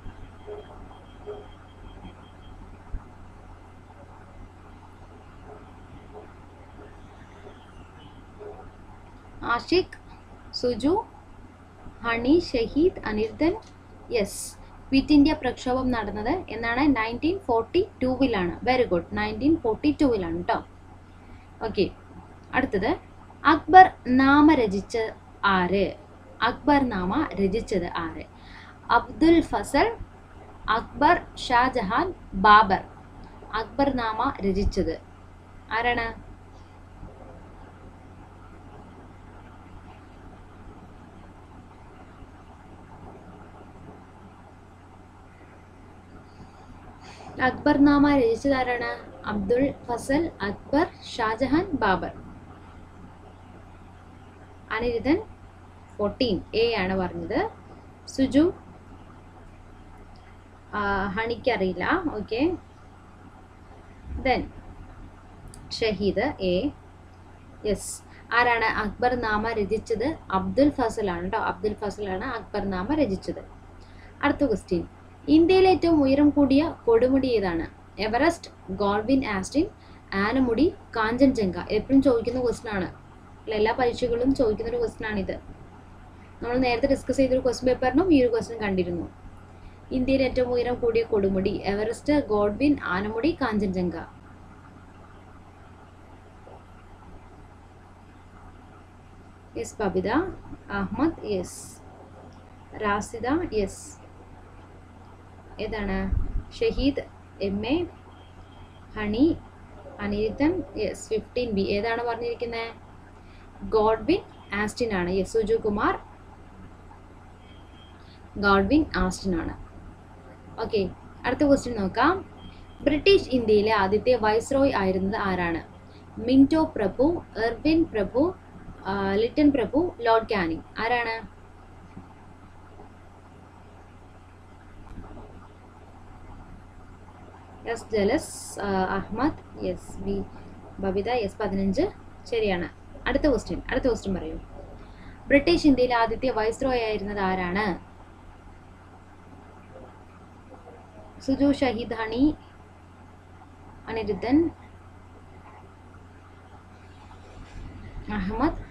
Ashiq Suju Honey Shahid Aniruddhan yes quit India പ്രക്ഷോഭം നടന്നത് എന്നാണ് നയൻറ്റീൻ ഫോർട്ടി ടൂവിലാണ് വെരി ഗുഡ് നയൻറ്റീൻ ഫോർട്ടി ടൂവിലാണ് കേട്ടോ ഓക്കെ അടുത്തത് അക്ബർ നാമ രചിച്ച ആര് അക്ബർ നാമ രചിച്ചത് ആര് അബ്ദുൽ ഫസൽ അക്ബർ ഷാജഹാൻ ബാബർ അക്ബർ നാമ രചിച്ചത് ആരാണ് അക്ബർ നാമ രചിച്ചത് ആരാണ് അബ്ദുൾ ഫസൽ അക്ബർ ഷാജഹാൻ ബാബർ അനിരുദ്ധൻ ഫോർട്ടീൻ എ ആണ് പറഞ്ഞത് സുജു ഹണിക്ക് അറിയില്ല okay then Shahid A yes ആരാണ് അക്ബർ നാമ രചിച്ചത് അബ്ദുൽ ഫസലാണ് കേട്ടോ അബ്ദുൽ ഫസലാണ് അക്ബർ നാമ രചിച്ചത് അടുത്ത ക്വസ്റ്റ്യൻ ഇന്ത്യയിലെ ഏറ്റവും ഉയരം കൂടിയ കൊടുമുടി ഏതാണ് Everest Godwin Austen Anamudi Kanchenjunga എപ്പോഴും ചോദിക്കുന്ന ക്വസ്റ്റ്യൻ ആണ് എല്ലാ പരീക്ഷകളും ചോദിക്കുന്ന ഒരു ക്വസ്റ്റ്യൻ ആണിത് നമ്മൾ നേരത്തെ ഡിസ്കസ് ചെയ്തൊരു ക്വസ്റ്റ്യൻ പേപ്പറിനും ഈ ഒരു ക്വസ്റ്റ്യൻ കണ്ടിരുന്നു ഇന്ത്യയിലെ ഏറ്റവും ഉയരം കൂടിയ കൊടുമുടി Everest Godwin Anamudi Kanchenjunga yes Babitha Ahmed yes Rasida yes ഏതാണ് Shahid M A Honey Anirudhan yes fifteen B ഏതാണ് പറഞ്ഞിരിക്കുന്നത് ഗോഡ്വിൻ ആസ്റ്റിൻ ആണ് yes Suju Kumar Godwin Austen ആണ് ഓക്കെ അടുത്ത ക്വസ്റ്റ്യൻ നോക്കാം ബ്രിട്ടീഷ് ഇന്ത്യയിലെ ആദ്യത്തെ വൈസ്രോയ് ആയിരുന്നത് ആരാണ് മിൻറ്റോ പ്രഭു എർവിൻ പ്രഭു ആ, ലിറ്റൻ പ്രഭു ലോർഡ് കാനിങ് ആരാണ് യെസ് ജലസ് ആ, Ahmed yes V Babitha yes പതിനഞ്ച് ശരിയാണ് അടുത്ത ക്വസ്റ്റ്യൻ അടുത്ത ക്വസ്റ്റ്യൻ പറയൂ ബ്രിട്ടീഷ് ഇന്ത്യയിലെ ആദ്യത്തെ വൈസ്രോയ് ആയിരുന്നത് ആരാണ് സുജു ഷഹീദ് ഹണി അനിരുദ്ധൻ അഹമ്മദ്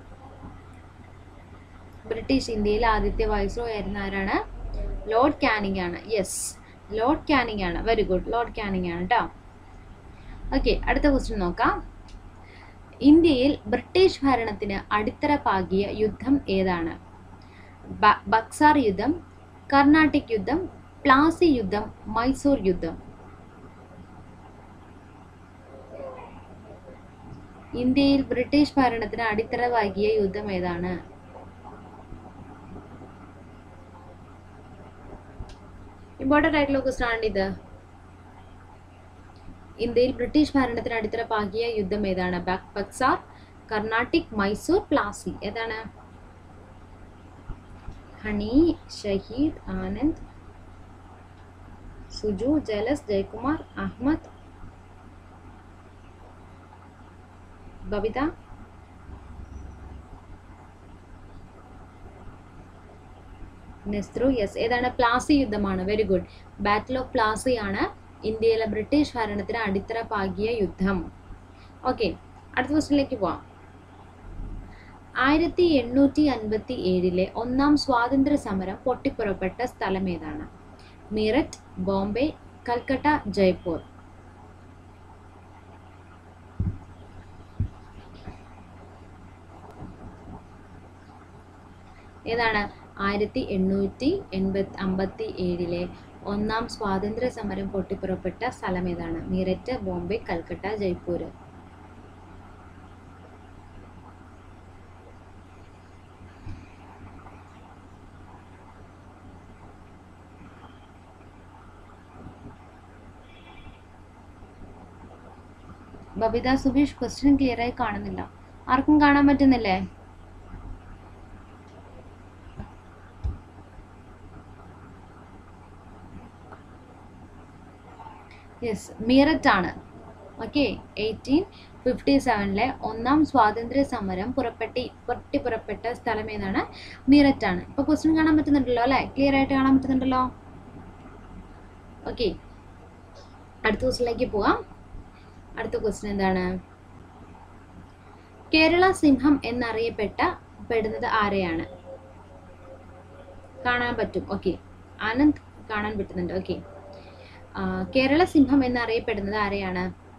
ബ്രിട്ടീഷ് ഇന്ത്യയിലെ ആദ്യത്തെ വൈസ്രോയ് ആയിരുന്ന ആരാണ് ലോർഡ് കാനിങ് ആണ് യെസ് ലോർഡ് കാനിങ് ആണ് വെരി ഗുഡ് ലോർഡ് കാനിങ് ആണ് കേട്ടോ ഓക്കെ അടുത്ത ക്വസ്റ്റ്യൻ നോക്കാം ഇന്ത്യയിൽ ബ്രിട്ടീഷ് ഭരണത്തിന് അടിത്തറ പാകിയ യുദ്ധം ഏതാണ് ബ- ബക്സാർ യുദ്ധം കർണാട്ടിക് യുദ്ധം പ്ലാസി യുദ്ധം മൈസൂർ യുദ്ധം ഇന്ത്യയിൽ ബ്രിട്ടീഷ് ഭരണത്തിന് അടിത്തറ പാകിയ യുദ്ധം ഏതാണ് ഇമ്പോർട്ടൻ്റ് ആയിട്ടുള്ള ക്വസ്റ്റൻ ആണ് ഇത് ഇന്ത്യയിൽ ബ്രിട്ടീഷ് ഭരണത്തിന് അടിത്തറ പാകിയ യുദ്ധം ഏതാണ് ബക്- ബക്സാർ കർണാട്ടിക് മൈസൂർ പ്ലാസി ഏതാണ് ഹണി ഷഹീദ് ആനന്ദ് സുജു ജലസ് ജയകുമാർ അഹ്മദ് ബബിത നെസ്രു യെസ് ഏതാണ് പ്ലാസി യുദ്ധമാണ് very good battle of Plassey ആണ് ഇന്ത്യയിലെ ബ്രിട്ടീഷ് ഭരണത്തിന് അടിത്തറ പാകിയ യുദ്ധം ഓക്കെ അടുത്ത ക്വസ്റ്റിനിലേക്ക് പോവാം ആയിരത്തി എണ്ണൂറ്റി അൻപത്തി ഏഴിലെ ഒന്നാം സ്വാതന്ത്ര്യ സമരം പൊട്ടിപ്പുറപ്പെട്ട സ്ഥലം ഏതാണ് മീററ്റ് ബോംബെ കൽക്കട്ട ജയ്പൂർ ഏതാണ് ആയിരത്തി എണ്ണൂറ്റി എൺപത്തി അമ്പത്തി ഏഴിലെ ഒന്നാം സ്വാതന്ത്ര്യ സമരം പൊട്ടിപ്പുറപ്പെട്ട സ്ഥലം ഏതാണ് മീററ്റ് ബോംബെ കൽക്കട്ട ജയ്പൂർ ബബിത സുബീഷ് ക്വസ്റ്റ്യൻ ക്ലിയർ ആയി കാണുന്നില്ല ആർക്കും കാണാൻ പറ്റുന്നില്ലേ യെസ് മീററ്റ് ആണ് ഓക്കെ എയ്റ്റീൻ ഫിഫ്റ്റി സെവനിലെ ഒന്നാം സ്വാതന്ത്ര്യ സമരം പുറപ്പെട്ടി പൊട്ടി പുറപ്പെട്ട സ്ഥലം ഏതാണ് മീററ്റ് ആണ് ഇപ്പോൾ ക്വസ്റ്റ്യൻ കാണാൻ പറ്റുന്നുണ്ടല്ലോ അല്ലേ ക്ലിയർ ആയിട്ട് കാണാൻ പറ്റുന്നുണ്ടല്ലോ ഓക്കെ അടുത്ത ക്വസ്റ്റിനിലേക്ക് പോവാം അടുത്ത ക്വസ്റ്റ്യൻ എന്താണ് കേരള സിംഹം എന്നറിയപ്പെട്ട പെടുന്നത് ആരെയാണ് കാണാൻ പറ്റും ഓക്കെ ആനന്ദ് കാണാൻ പറ്റുന്നുണ്ട് ഓക്കെ കേരള സിംഹം എന്നറിയപ്പെടുന്നത് ആരെയാണ്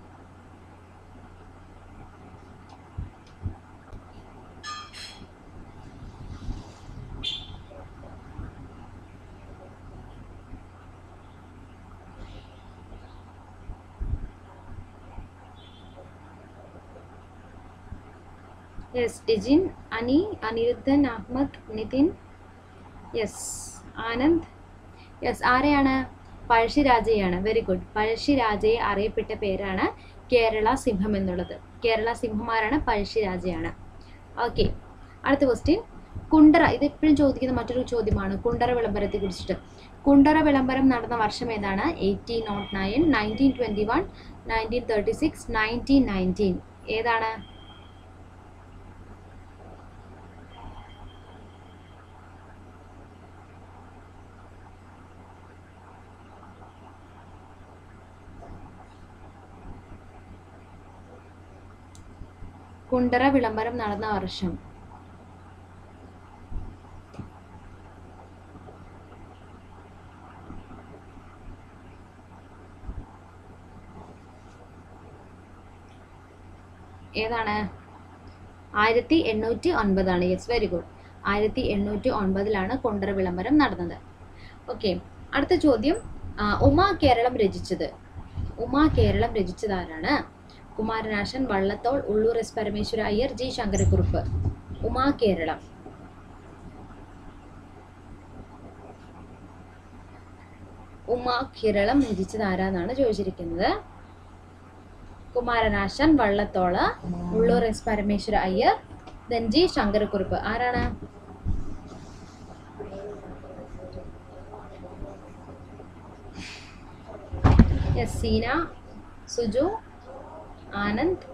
yes Dijin Ani Anirudhan Ahmed Nithin yes Anand yes ആരെയാണ് പഴശ്ശിരാജയാണ് വെരി ഗുഡ് പഴശ്ശിരാജയെ അറിയപ്പെട്ട പേരാണ് കേരള സിംഹം എന്നുള്ളത് കേരള സിംഹമാരാണ് പഴശ്ശിരാജയാണ് ഓക്കെ അടുത്ത ക്വസ്റ്റ്യൻ കുണ്ടറ ഇത് എപ്പോഴും ചോദിക്കുന്ന മറ്റൊരു ചോദ്യമാണ് കുണ്ടറ വിളംബരത്തെ കുറിച്ചിട്ട് കുണ്ടറ വിളംബരം നടന്ന വർഷം ഏതാണ് eighteen naught nine nineteen twenty one nineteen thirty six nineteen nineteen ഏതാണ് കുണ്ടറ വിളംബരം നടന്ന വർഷം ഏതാണ് ആയിരത്തി എണ്ണൂറ്റി ഒൻപതാണ് യെസ് വെരി ഗുഡ് ആയിരത്തി എണ്ണൂറ്റി ഒൻപതിലാണ് കുണ്ടറ വിളംബരം നടന്നത് ഓക്കെ അടുത്ത ചോദ്യം ആ, ഉമാ കേരളം രചിച്ചത് ഉമാ കേരളം രചിച്ചത് ആരാണ് കുമാരനാശൻ വള്ളത്തോൾ ഉള്ളൂർ എസ് പരമേശ്വര അയ്യർ ജി ശങ്കരക്കുറുപ്പ് ഉമാ കേരളം ഉമാ കേരളം രചിച്ചത് ആരാന്നാണ് ചോദിച്ചിരിക്കുന്നത് Kumaranasan Vallathol Ulloor S Parameswara Iyer then G Sankarakurup ആരാണ് yes Seena Suju Anand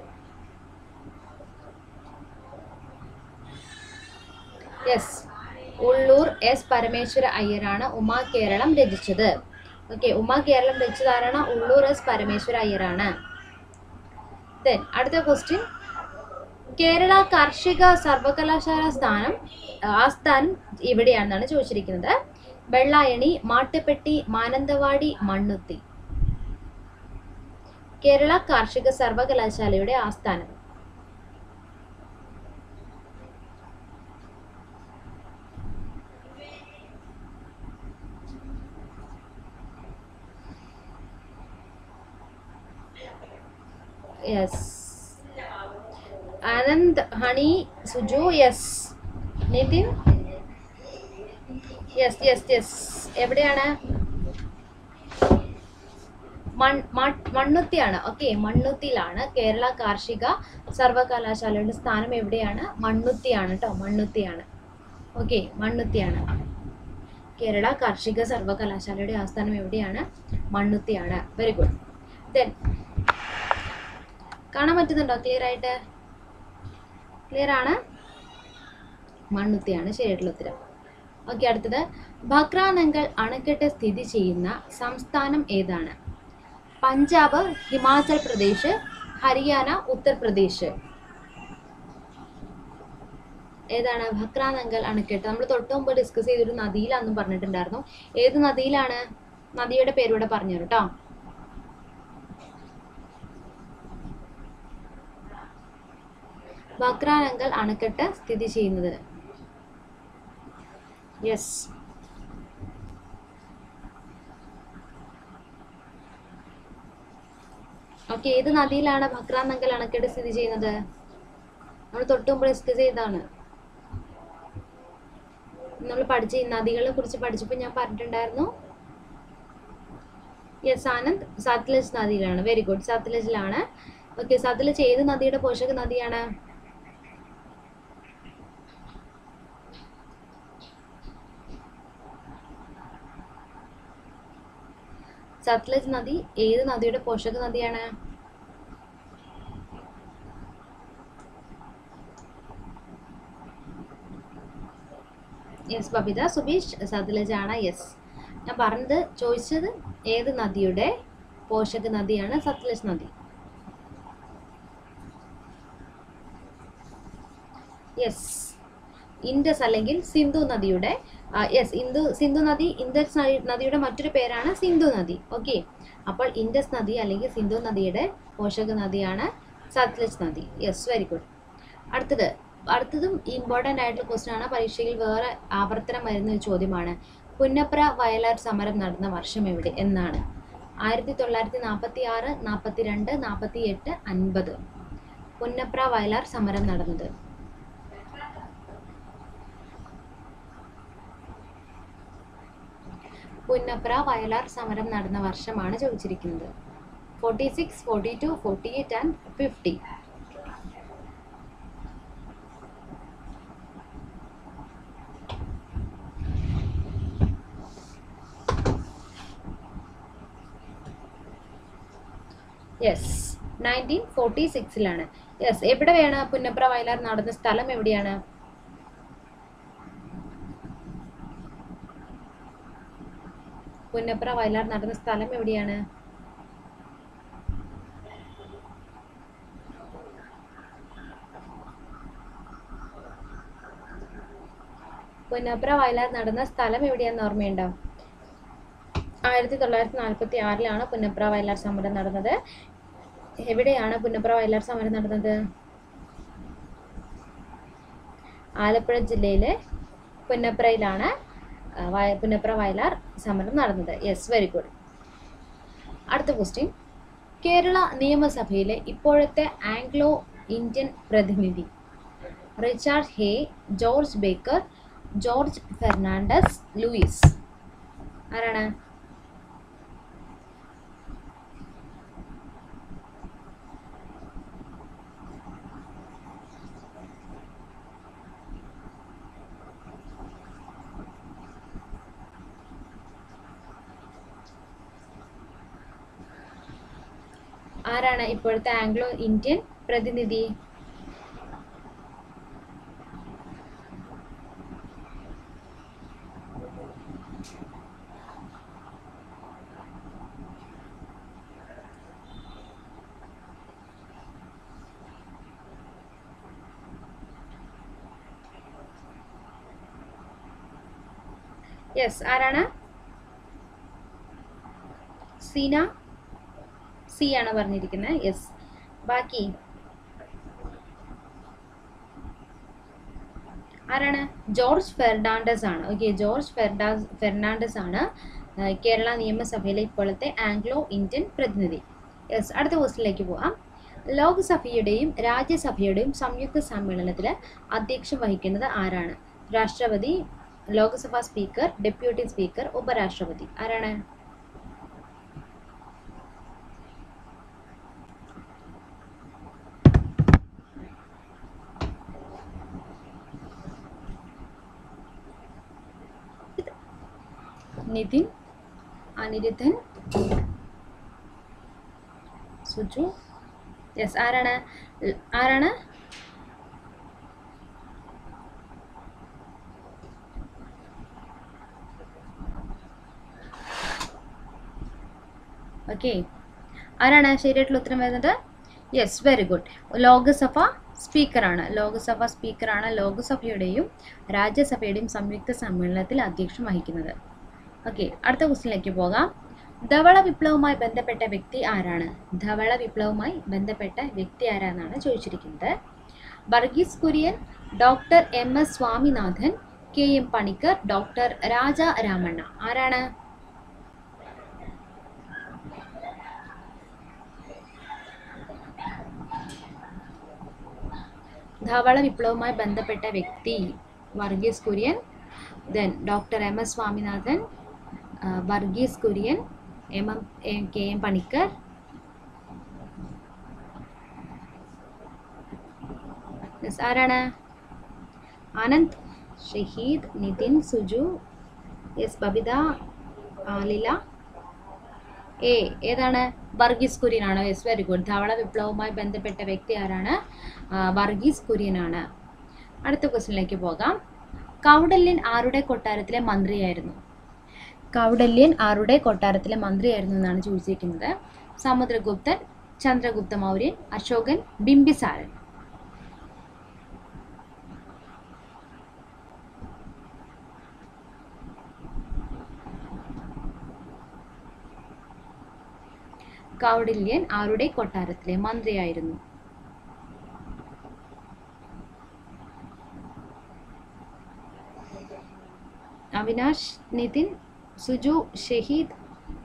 yes Ulloor S Parameswara അയ്യരാണ് ഉമാ കേരളം രചിച്ചത് ഓക്കെ ഉമാ കേരളം രചിച്ചത് ആരാണ് ഉള്ളൂർ എസ് പരമേശ്വര അയ്യരാണ് ദെൻ അടുത്ത ക്വസ്റ്റ്യൻ കേരള കാർഷിക സർവകലാശാല സ്ഥാനം ആസ്ഥാനം എവിടെയാണെന്നാണ് ചോദിച്ചിരിക്കുന്നത് വെള്ളായണി മാട്ടുപ്പെട്ടി മാനന്തവാടി മണ്ണുത്തി കേരള കാർഷിക സർവകലാശാലയുടെ ആസ്ഥാനം yes Anand Honey Suju yes Nithin yes yes yes എവിടെയാണ് മൺ മൺ- മണ്ണുത്തിയാണ് ഓക്കെ മണ്ണുത്തിയിലാണ് കേരള കാർഷിക സർവകലാശാലയുടെ സ്ഥാനം എവിടെയാണ് മണ്ണുത്തിയാണ് കേട്ടോ മണ്ണുത്തിയാണ് ഓക്കെ മണ്ണുത്തിയാണ് കേരള കാർഷിക സർവകലാശാലയുടെ ആസ്ഥാനം എവിടെയാണ് മണ്ണുത്തിയാണ് വെരി ഗുഡ് ദെൻ കാണാൻ പറ്റുന്നുണ്ടോ ക്ലിയർ ആയിട്ട് ക്ലിയർ ആണ് മണ്ണുത്തിയാണ് ശരിയായിട്ടുള്ള ഉത്തരം ഓക്കെ അടുത്തത് ഭക്രാനങ്കൽ അണക്കെട്ട് സ്ഥിതി ചെയ്യുന്ന സംസ്ഥാനം ഏതാണ് പഞ്ചാബ് ഹിമാചൽ പ്രദേശ് ഹരിയാന ഉത്തർപ്രദേശ് ഏതാണ് ഭക്രാനങ്കൽ അണക്കെട്ട് നമ്മൾ തൊട്ട് മുമ്പ് ഡിസ്കസ് ചെയ്തൊരു നദിയിലാണെന്നും പറഞ്ഞിട്ടുണ്ടായിരുന്നു ഏത് നദിയിലാണ് നദിയുടെ പേരൂടെ പറഞ്ഞു കേട്ടോ ഭക്രാനങ്കൽ അണക്കെട്ട് സ്ഥിതി ചെയ്യുന്നത് യെസ് ഓക്കെ ഏത് നദിയിലാണ് ഭക്രാനങ്കൽ അണക്കെട്ട് സ്ഥിതി ചെയ്യുന്നത് നമ്മൾ തൊട്ട് മുമ്പ് ഡിസ്കസ് ചെയ്താണ് നമ്മൾ പഠിച്ച ഈ നദികളെ കുറിച്ച് പഠിച്ചപ്പോൾ ഞാൻ പറഞ്ഞിട്ടുണ്ടായിരുന്നു യെസ് ആനന്ദ് സത്ലജ് നദിയിലാണ് വെരി ഗുഡ് സത്ലജിലാണ് ഓക്കെ സത്ലജ് ഏത് നദിയുടെ പോഷക നദിയാണ് സത്ലജ് നദി ഏത് നദിയുടെ പോഷക നദിയാണ് യെസ് ബബിത സുബീഷ് സത്ലജ് ആണ് യെസ് ഞാൻ പറഞ്ഞത് ചോദിച്ചത് ഏത് നദിയുടെ പോഷക നദിയാണ് സത്ലജ് നദി യെസ് ഇൻഡസ് അല്ലെങ്കിൽ സിന്ധു നദിയുടെ യെസ് ഇന്ദു സിന്ധു നദി ഇൻഡസ് നദി- നദിയുടെ മറ്റൊരു പേരാണ് സിന്ധു നദി ഓക്കെ അപ്പോൾ ഇൻഡസ് നദി അല്ലെങ്കിൽ സിന്ധു നദിയുടെ പോഷക നദിയാണ് സത്ലജ് നദി യെസ് വെരി ഗുഡ് അടുത്തത് അടുത്തതും ഇമ്പോർട്ടൻ്റ് ആയിട്ടുള്ള ക്വസ്റ്റ്യൻ ആണ് പരീക്ഷയിൽ വേറെ ആവർത്തനം വരുന്ന ഒരു ചോദ്യമാണ് പുന്നപ്ര വയലാർ സമരം നടന്ന വർഷം എവിടെ എന്നാണ് ആയിരത്തി തൊള്ളായിരത്തി നാൽപ്പത്തി ആറ് നാൽപ്പത്തി രണ്ട് നാൽപ്പത്തി എട്ട് അൻപത് പുന്നപ്ര വയലാർ സമരം നടന്നത് പുന്നപ്ര വയലാർ സമരം നടന്ന വർഷമാണ് ചോദിച്ചിരിക്കുന്നത് forty six forty two forty eight and fifty yes nineteen forty സിക്സിലാണ് യെസ് എവിടെയാണ് പുന്നപ്ര വയലാർ നടന്ന സ്ഥലം എവിടെയാണ് പുന്നപ്ര വയലാർ നടന്ന സ്ഥലം എവിടെയാണ് പുന്നപ്ര വയലാർ നടന്ന സ്ഥലം എവിടെയാണെന്ന് ഓർമ്മയുണ്ടോ ആയിരത്തി തൊള്ളായിരത്തി നാൽപ്പത്തി ആറിലാണ് പുന്നപ്ര വയലാർ സമരം നടന്നത് എവിടെയാണ് പുന്നപ്ര വയലാർ സമരം നടന്നത് ആലപ്പുഴ ജില്ലയിലെ പുന്നപ്രയിലാണ് ആ, വയ- പുന്നപ്ര വയലാർ സമരം നടന്നത് യെസ് വെരി ഗുഡ് അടുത്ത ക്വസ്റ്റ്യൻ കേരള നിയമസഭയിലെ ഇപ്പോഴത്തെ ആംഗ്ലോ ഇന്ത്യൻ പ്രതിനിധി Richard Hay George Baker George Fernandez Louis ആരാണ് ആരാണ് ഇപ്പോഴത്തെ ആംഗ്ലോ ഇന്ത്യൻ പ്രതിനിധി യെസ് ആരാണ് സീന സി ആണ് പറഞ്ഞിരിക്കുന്നത് യെസ് ബാക്കി ആരാണ് ജോർജ് ഫെർണാണ്ടസ് ആണ് ഓക്കെ ജോർജ് ഫെർഡാസ് ഫെർണാണ്ടസ് ആണ് ആ, കേരള നിയമസഭയിലെ ഇപ്പോഴത്തെ ആംഗ്ലോ ഇന്ത്യൻ പ്രതിനിധി യെസ് അടുത്ത ക്വസ്റ്റിലേക്ക് പോവാം ലോക്സഭയുടെയും രാജ്യസഭയുടെയും സംയുക്ത സമ്മേളനത്തിൽ അധ്യക്ഷം വഹിക്കുന്നത് ആരാണ് രാഷ്ട്രപതി ലോക്സഭാ സ്പീക്കർ ഡെപ്യൂട്ടി സ്പീക്കർ ഉപരാഷ്ട്രപതി ആരാണ് നിതിൻ അനിരുദ്ധൻ സുജു യെസ് ആരാണ് ൽ- ആരാണ് ഓക്കെ ആരാണ് ശരിയായിട്ടുള്ള ഉത്തരം വരുന്നത് യെസ് വെരി ഗുഡ് ലോകസഭ സ്പീക്കറാണ് ലോകസഭ സ്പീക്കറാണ് ലോകസഭയുടെയും രാജ്യസഭയുടെയും സംയുക്ത സമ്മേളനത്തിൽ അധ്യക്ഷം വഹിക്കുന്നത് ഓക്കെ അടുത്ത ക്വസ്റ്റിനിലേക്ക് പോകാം ധവള വിപ്ലവവുമായി ബന്ധപ്പെട്ട വ്യക്തി ആരാണ് ധവള വിപ്ലവവുമായി ബന്ധപ്പെട്ട വ്യക്തി ആരാന്നാണ് ചോദിച്ചിരിക്കുന്നത് Varghese Kurien doctor M S Swaminathan K M Panikkar doctor Raja Ramanna ആരാണ് ധവള വിപ്ലവവുമായി ബന്ധപ്പെട്ട വ്യക്തി Varghese Kurien then doctor M S Swaminathan ആ, വർഗീസ് കുര്യൻ എം എം എ- കെ എം പണിക്കർ Yes, ആരാണ് ആനന്ദ് ഷഹീദ് നിതിൻ സുജു എസ് ബബിത ആലില എ ഏതാണ് വർഗീസ് കുര്യൻ ആണ് യെസ് വെരി ഗുഡ് ധവള വിപ്ലവവുമായി ബന്ധപ്പെട്ട വ്യക്തി ആരാണ് ആ, വർഗീസ് കുര്യനാണ് അടുത്ത ക്വസ്റ്റിനിലേക്ക് പോകാം കൗഡല്യൻ ആരുടെ കൊട്ടാരത്തിലെ മന്ത്രിയായിരുന്നു കൗഡല്യൻ ആരുടെ കൊട്ടാരത്തിലെ മന്ത്രിയായിരുന്നു എന്നാണ് ചോദിച്ചിരിക്കുന്നത് സമുദ്രഗുപ്തൻ ചന്ദ്രഗുപ്ത മൗര്യൻ അശോകൻ ബിംബിസാരൻ കൗഡില്യൻ ആരുടെ കൊട്ടാരത്തിലെ മന്ത്രിയായിരുന്നു അവിനാഷ് നിതിൻ സുജു ഷഹീദ്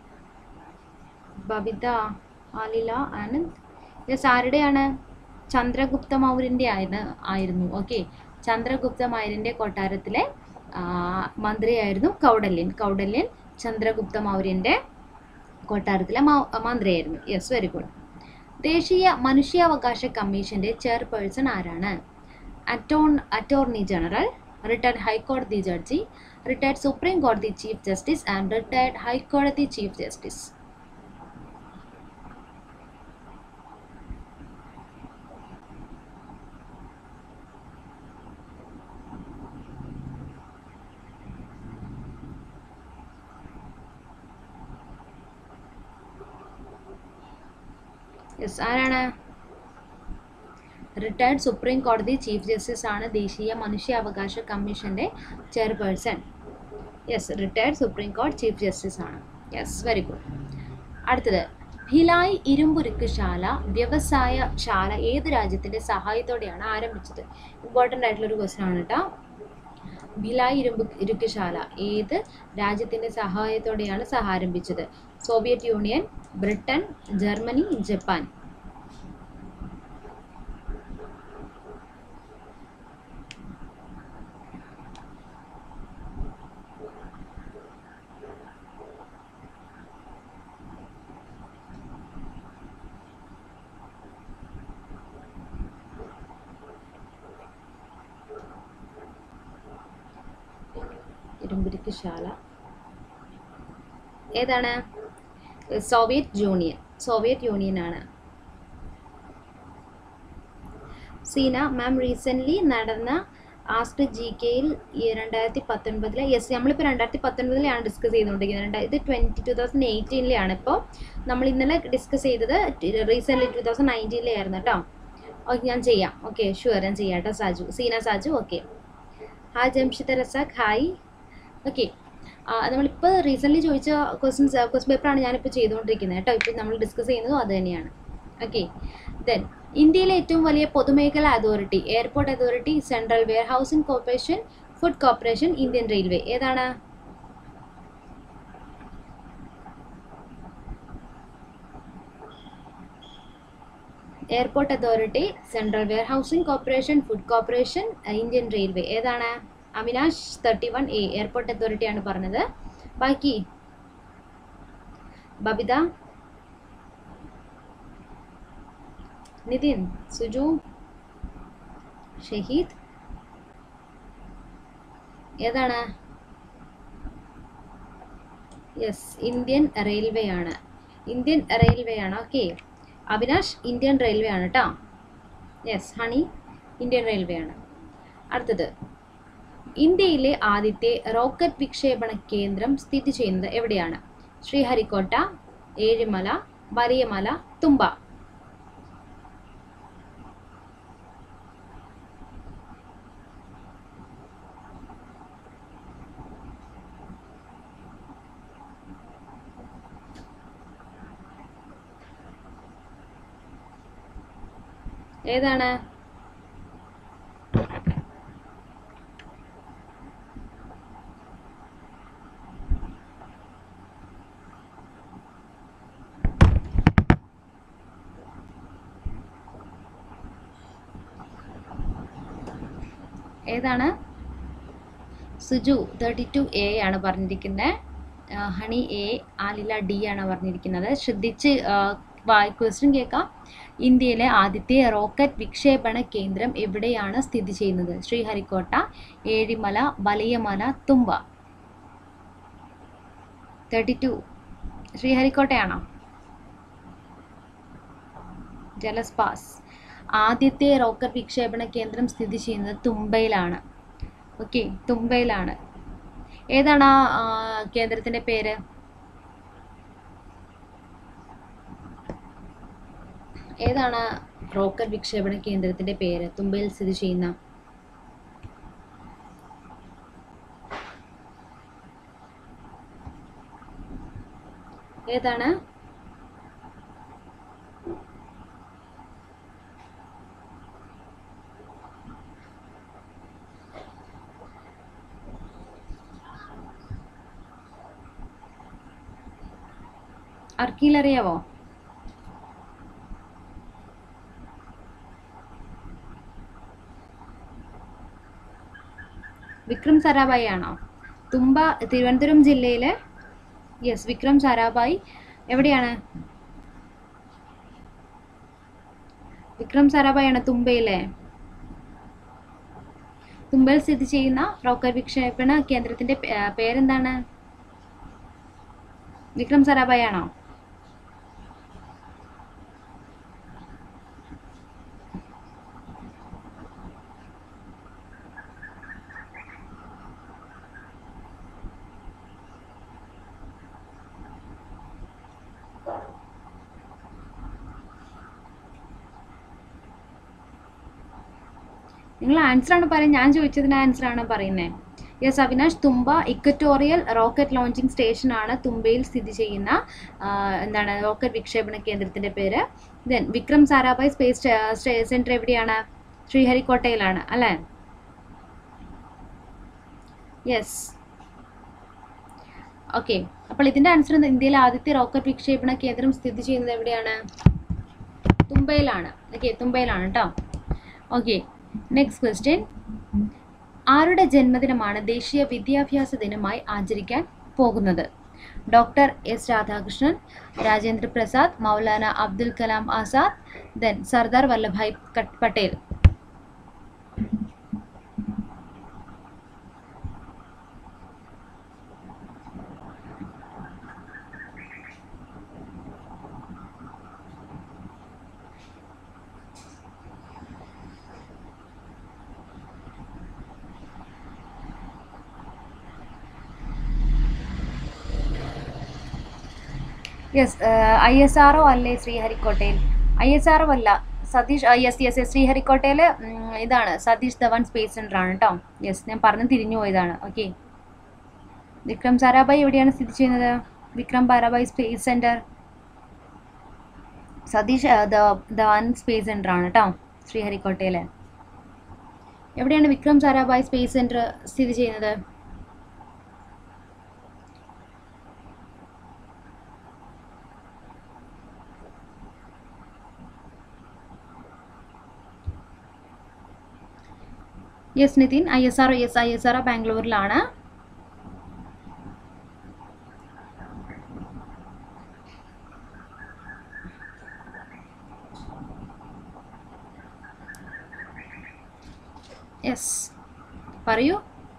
ബബിത ആലില ആനന്ദ് യെസ് ആരുടെയാണ് ചന്ദ്രഗുപ്ത മൗര്യൻ്റെ ആയിരുന്നു ആയിരുന്നു ഓക്കെ ചന്ദ്രഗുപ്ത മൗര്യൻ്റെ കൊട്ടാരത്തിലെ ആ, മന്ത്രിയായിരുന്നു കൗഡല്യൻ കൗഡല്യൻ ചന്ദ്രഗുപ്ത മൗര്യൻ്റെ കൊട്ടാരത്തിലെ മൗ- മന്ത്രിയായിരുന്നു യെസ് വെരി ഗുഡ് ദേശീയ മനുഷ്യാവകാശ കമ്മീഷന്റെ ചെയർപേഴ്സൺ ആരാണ് അറ്റോൺ അറ്റോർണി ജനറൽ റിട്ടയർഡ് ഹൈക്കോടതി ജഡ്ജി റിട്ടയർഡ് സുപ്രീം കോടതി ചീഫ് ജസ്റ്റിസ് ആൻഡ് റിട്ടയർഡ് ഹൈക്കോടതി ചീഫ് ജസ്റ്റിസ് യെസ് ആരാണ് റിട്ടയർഡ് സുപ്രീം കോടതി ചീഫ് ജസ്റ്റിസ് ആണ് ദേശീയ മനുഷ്യാവകാശ കമ്മീഷൻ്റെ ചെയർപേഴ്സൺ യെസ് റിട്ടയർഡ് സുപ്രീം കോടതി ചീഫ് ജസ്റ്റിസ് ആണ് യെസ് വെരി ഗുഡ് അടുത്തത് ഭിലായ് ഇരുമ്പുരുക്കുശാല വ്യവസായ ശാല ഏത് രാജ്യത്തിൻ്റെ സഹായത്തോടെയാണ് ആരംഭിച്ചത് ഇമ്പോർട്ടൻ്റ് ആയിട്ടുള്ളൊരു ക്വസ്റ്റൻ ആണ് കേട്ടോ ഭിലായ് ഇരുമ്പ് ഇരുക്കുശാല ഏത് രാജ്യത്തിൻ്റെ സഹായത്തോടെയാണ് സഹ ആരംഭിച്ചത് Soviet Union Britain Germany Japan ഇരുമ്പുരുക്കുശാല ഏതാണ് സോവിയറ്റ് യൂണിയൻ സോവിയറ്റ് യൂണിയൻ ആണ് സീന മാം റീസെൻ്റ്ലി നടന്ന ആസ്റ്റ് ജി കെയിൽ രണ്ടായിരത്തി പത്തൊൻപതിലെ യെസ് നമ്മളിപ്പോൾ രണ്ടായിരത്തി പത്തൊൻപതിലാണ് ഡിസ്കസ് ചെയ്തുകൊണ്ടിരിക്കുന്നത് രണ്ടായിരത്തി ട്വൻറ്റി ടു തൗസൻഡ് എയ്റ്റീനിലാണ് ഇപ്പോൾ നമ്മൾ ഇന്നലെ ഡിസ്കസ് ചെയ്തത് റീസെൻ്റ്ലി ടു തൗസൻഡ് നയൻറ്റീനിലെ ആയിരുന്നു കേട്ടോ ഓക്കെ ഞാൻ ചെയ്യാം ഓക്കെ ഷുവർ ഞാൻ ചെയ്യാം കേട്ടോ Saju Seena Saju okay hi Jamshida Razak hi okay നമ്മളിപ്പോൾ റീസെൻ്റ്ലി ചോദിച്ച ക്വസ്റ്റ്യൻസ് ക്വസ്റ്റ്യൻ പേപ്പറാണ് ഞാനിപ്പോൾ ചെയ്തുകൊണ്ടിരിക്കുന്നത് കേട്ടോ ഇപ്പോൾ നമ്മൾ ഡിസ്കസ് ചെയ്യുന്നതും അത് തന്നെയാണ് ഓക്കെ ദെൻ ഇന്ത്യയിലെ ഏറ്റവും വലിയ പൊതുമേഖലാ authority airport authority central warehousing corporation food corporation Indian railway ഏതാണ് airport authority central warehousing corporation food corporation Indian railway ഏതാണ് Avinash thirty one A airport അതോറിറ്റിയാണ് പറഞ്ഞത് ബാക്കി ബബിത നിതിൻ സുജു ഷഹീദ് ഏതാണ് യെസ് ഇന്ത്യൻ റെയിൽവേ ആണ് ഇന്ത്യൻ റെയിൽവേ ആണ് ഓക്കെ അവിനാഷ് ഇന്ത്യൻ റെയിൽവേ ആണ് കേട്ടോ യെസ് ഹണി ഇന്ത്യൻ റെയിൽവേ ആണ് അടുത്തത് ഇന്ത്യയിലെ ആദ്യത്തെ റോക്കറ്റ് വിക്ഷേപണ കേന്ദ്രം സ്ഥിതി ചെയ്യുന്നത് എവിടെയാണ് ശ്രീഹരിക്കോട്ട ഏഴിമല വലിയമല തുമ്പ ഏതാണ് ഏതാണ് സുജു തേർട്ടി ടു എ ആണ് പറഞ്ഞിരിക്കുന്നത് ഹണി എ ആലില ഡി ആണ് പറഞ്ഞിരിക്കുന്നത് ശ്രദ്ധിച്ച് ക്വസ്റ്റ്യൻ കേൾക്കാം ഇന്ത്യയിലെ ആദ്യത്തെ റോക്കറ്റ് വിക്ഷേപണ കേന്ദ്രം എവിടെയാണ് സ്ഥിതി ചെയ്യുന്നത് ശ്രീഹരിക്കോട്ട ഏഴിമല വലിയമല തുമ്പ തേർട്ടി ടു ശ്രീഹരിക്കോട്ടയാണോ ജലസ്പാസ് ആദ്യത്തെ റോക്കറ്റ് വിക്ഷേപണ കേന്ദ്രം സ്ഥിതി ചെയ്യുന്നത് തുമ്പയിലാണ് ഓക്കെ തുമ്പയിലാണ് ഏതാണ് ആ കേന്ദ്രത്തിൻ്റെ പേര് ഏതാണ് റോക്കറ്റ് വിക്ഷേപണ കേന്ദ്രത്തിൻ്റെ പേര് തുമ്പയിൽ സ്ഥിതി ചെയ്യുന്ന ഏതാണ് ആർക്കെങ്കിലും അറിയാവോ വിക്രം സാരാഭായി ആണോ തുമ്പ തിരുവനന്തപുരം ജില്ലയിലെ യെസ് വിക്രം സാരാഭായി എവിടെയാണ് വിക്രം സാരാഭായി ആണ് തുമ്പയിലെ തുമ്പയിൽ സ്ഥിതി ചെയ്യുന്ന റോക്കറ്റ് വിക്ഷേപണ കേന്ദ്രത്തിന്റെ പേ- പേരെന്താണ് വിക്രം സാരാഭായി ആണോ നിങ്ങൾ ആൻസർ ആണ് പറയുന്നത് ഞാൻ ചോദിച്ചതിന് ആൻസർ ആണ് പറയുന്നത് yes Avinash Thumba equatorial rocket launching station ആണ് തുമ്പയിൽ സ്ഥിതി ചെയ്യുന്ന ആ, എന്താണ് റോക്കറ്റ് വിക്ഷേപണ കേന്ദ്രത്തിന്റെ പേര് then Vikram Sarabhai space centre എവിടെയാണ് ശ്രീഹരിക്കോട്ടയിലാണ് അല്ലേ യെസ് ഓക്കെ അപ്പോൾ ഇതിന്റെ ആൻസർ ഇന്ത്യയിലെ ആദ്യത്തെ റോക്കറ്റ് വിക്ഷേപണ കേന്ദ്രം സ്ഥിതി ചെയ്യുന്നത് എവിടെയാണ് തുമ്പയിലാണ് ഓക്കെ തുമ്പയിലാണ് കേട്ടോ ഓക്കെ നെക്സ്റ്റ് ക്വസ്റ്റ്യൻ ആരുടെ ജന്മദിനമാണ് ദേശീയ വിദ്യാഭ്യാസ ദിനമായി ആചരിക്കാൻ പോകുന്നത് doctor S Radhakrishnan Rajendra Prasad Maulana Abdul Kalam Azad then Sardar Vallabhbhai കട്ട്- Patel yes I S R O അല്ലേ ശ്രീഹരിക്കോട്ടയിൽ ഐ എസ് ആർ ഒ അല്ല സതീഷ് യെസ് യെസ് യെസ് ശ്രീഹരിക്കോട്ടയിൽ ഇതാണ് സതീഷ് ധവാൻ സ്പേസ് സെൻ്റർ ആണ് കേട്ടോ യെസ് ഞാൻ പറഞ്ഞു തിരിഞ്ഞു പോയതാണ് ഓക്കെ വിക്രം സാരാഭായ് എവിടെയാണ് സ്ഥിതി ചെയ്യുന്നത് വിക്രം സാരാഭായ് സ്പേസ് സെൻറ്റർ സതീഷ് ആ, ധ- ധവാൻ സ്പേസ് സെൻ്റർ ആണ് കേട്ടോ ശ്രീഹരിക്കോട്ടയിൽ എവിടെയാണ് വിക്രം സാരാഭായ് സ്പേസ് സെൻറ്റർ സ്ഥിതി ചെയ്യുന്നത് yes Nithin I S R yes I S R ബാംഗ്ലൂരിലാണ് യെസ് പറയൂ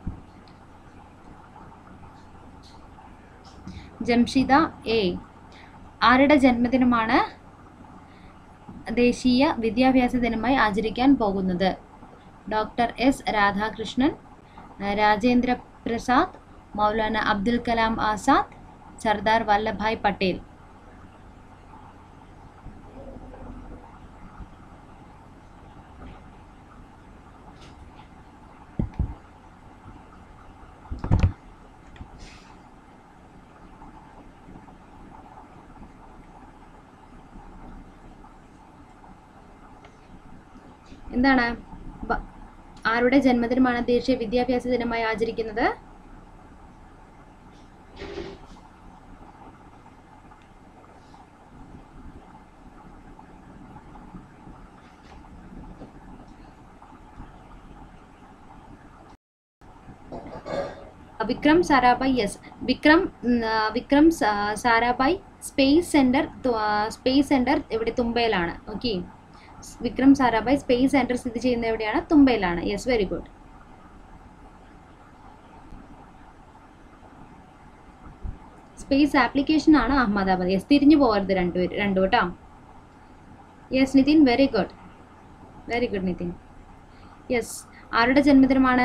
ജംഷിദ എ ആരുടെ ജന്മദിനമാണ് ദേശീയ വിദ്യാഭ്യാസ ദിനമായി ആചരിക്കാൻ പോകുന്നത് ഡോക്ടർ എസ് രാധാകൃഷ്ണൻ രാജേന്ദ്ര പ്രസാദ് മൗലാന അബ്ദുൽ കലാം ആസാദ് സർദാർ വല്ലഭായ് പട്ടേൽ എന്താണ് ബ- ആരുടെ ജന്മദിനമാണ് ദേശീയ വിദ്യാഭ്യാസ ദിനമായി ആചരിക്കുന്നത് വിക്രം സാരാഭായ് യെസ് വിക്രം ഉം, ആ, വിക്രം സാ- Sarabhai space centre space centre ഇവിടെ തുമ്പയിലാണ് okay Vikram Sarabhai space centre സ്ഥിതി ചെയ്യുന്നത് എവിടെയാണ് തുമ്പയിലാണ് yes very good space application ആണ് അഹമ്മദാബാദ് യെസ് തിരിഞ്ഞു പോകരുത് രണ്ടുപേര് രണ്ടു കേട്ടോ yes Nithin very good very good Nithin yes ആരുടെ ജന്മദിനമാണ്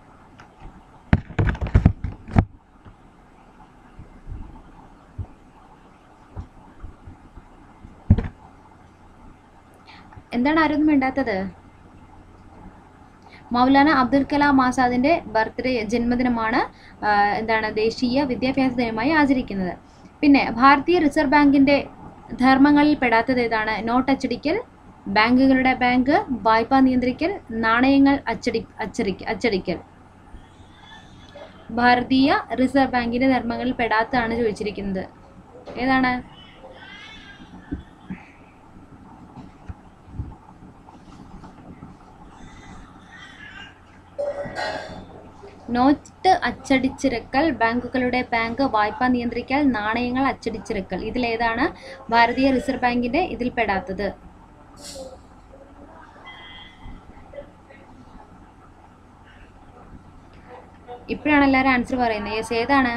എന്താണ് ആരൊന്നും വേണ്ടാത്തത് മൗലാന അബ്ദുൽ കലാം ആസാദിന്റെ ബർത്ത്ഡേ ജന്മദിനമാണ് ആ, എന്താണ് ദേശീയ വിദ്യാഭ്യാസ ദിനമായി ആചരിക്കുന്നത് പിന്നെ ഭാരതീയ റിസർവ് ബാങ്കിന്റെ ധർമ്മങ്ങളിൽ പെടാത്തത് ഏതാണ് നോട്ട് അച്ചടിക്കൽ ബാങ്കുകളുടെ ബാങ്ക് വായ്പ നിയന്ത്രിക്കൽ നാണയങ്ങൾ അച്ചടി അച്ചടി അച്ചടിക്കൽ ഭാരതീയ റിസർവ് ബാങ്കിന്റെ ധർമ്മങ്ങളിൽ പെടാത്തതാണ് ചോദിച്ചിരിക്കുന്നത് ഏതാണ് നോട്ട് അച്ചടിച്ചിറക്കൽ ബാങ്കുകളുടെ ബാങ്ക് വായ്പ നിയന്ത്രിക്കൽ നാണയങ്ങൾ അച്ചടിച്ചിറക്കൽ ഇതിലേതാണ് ഭാരതീയ റിസർവ് ബാങ്കിന്റെ ഇതിൽ പെടാത്തത് ഇപ്പോഴാണ് എല്ലാവരും ആൻസർ പറയുന്നത് യെസ് ഏതാണ്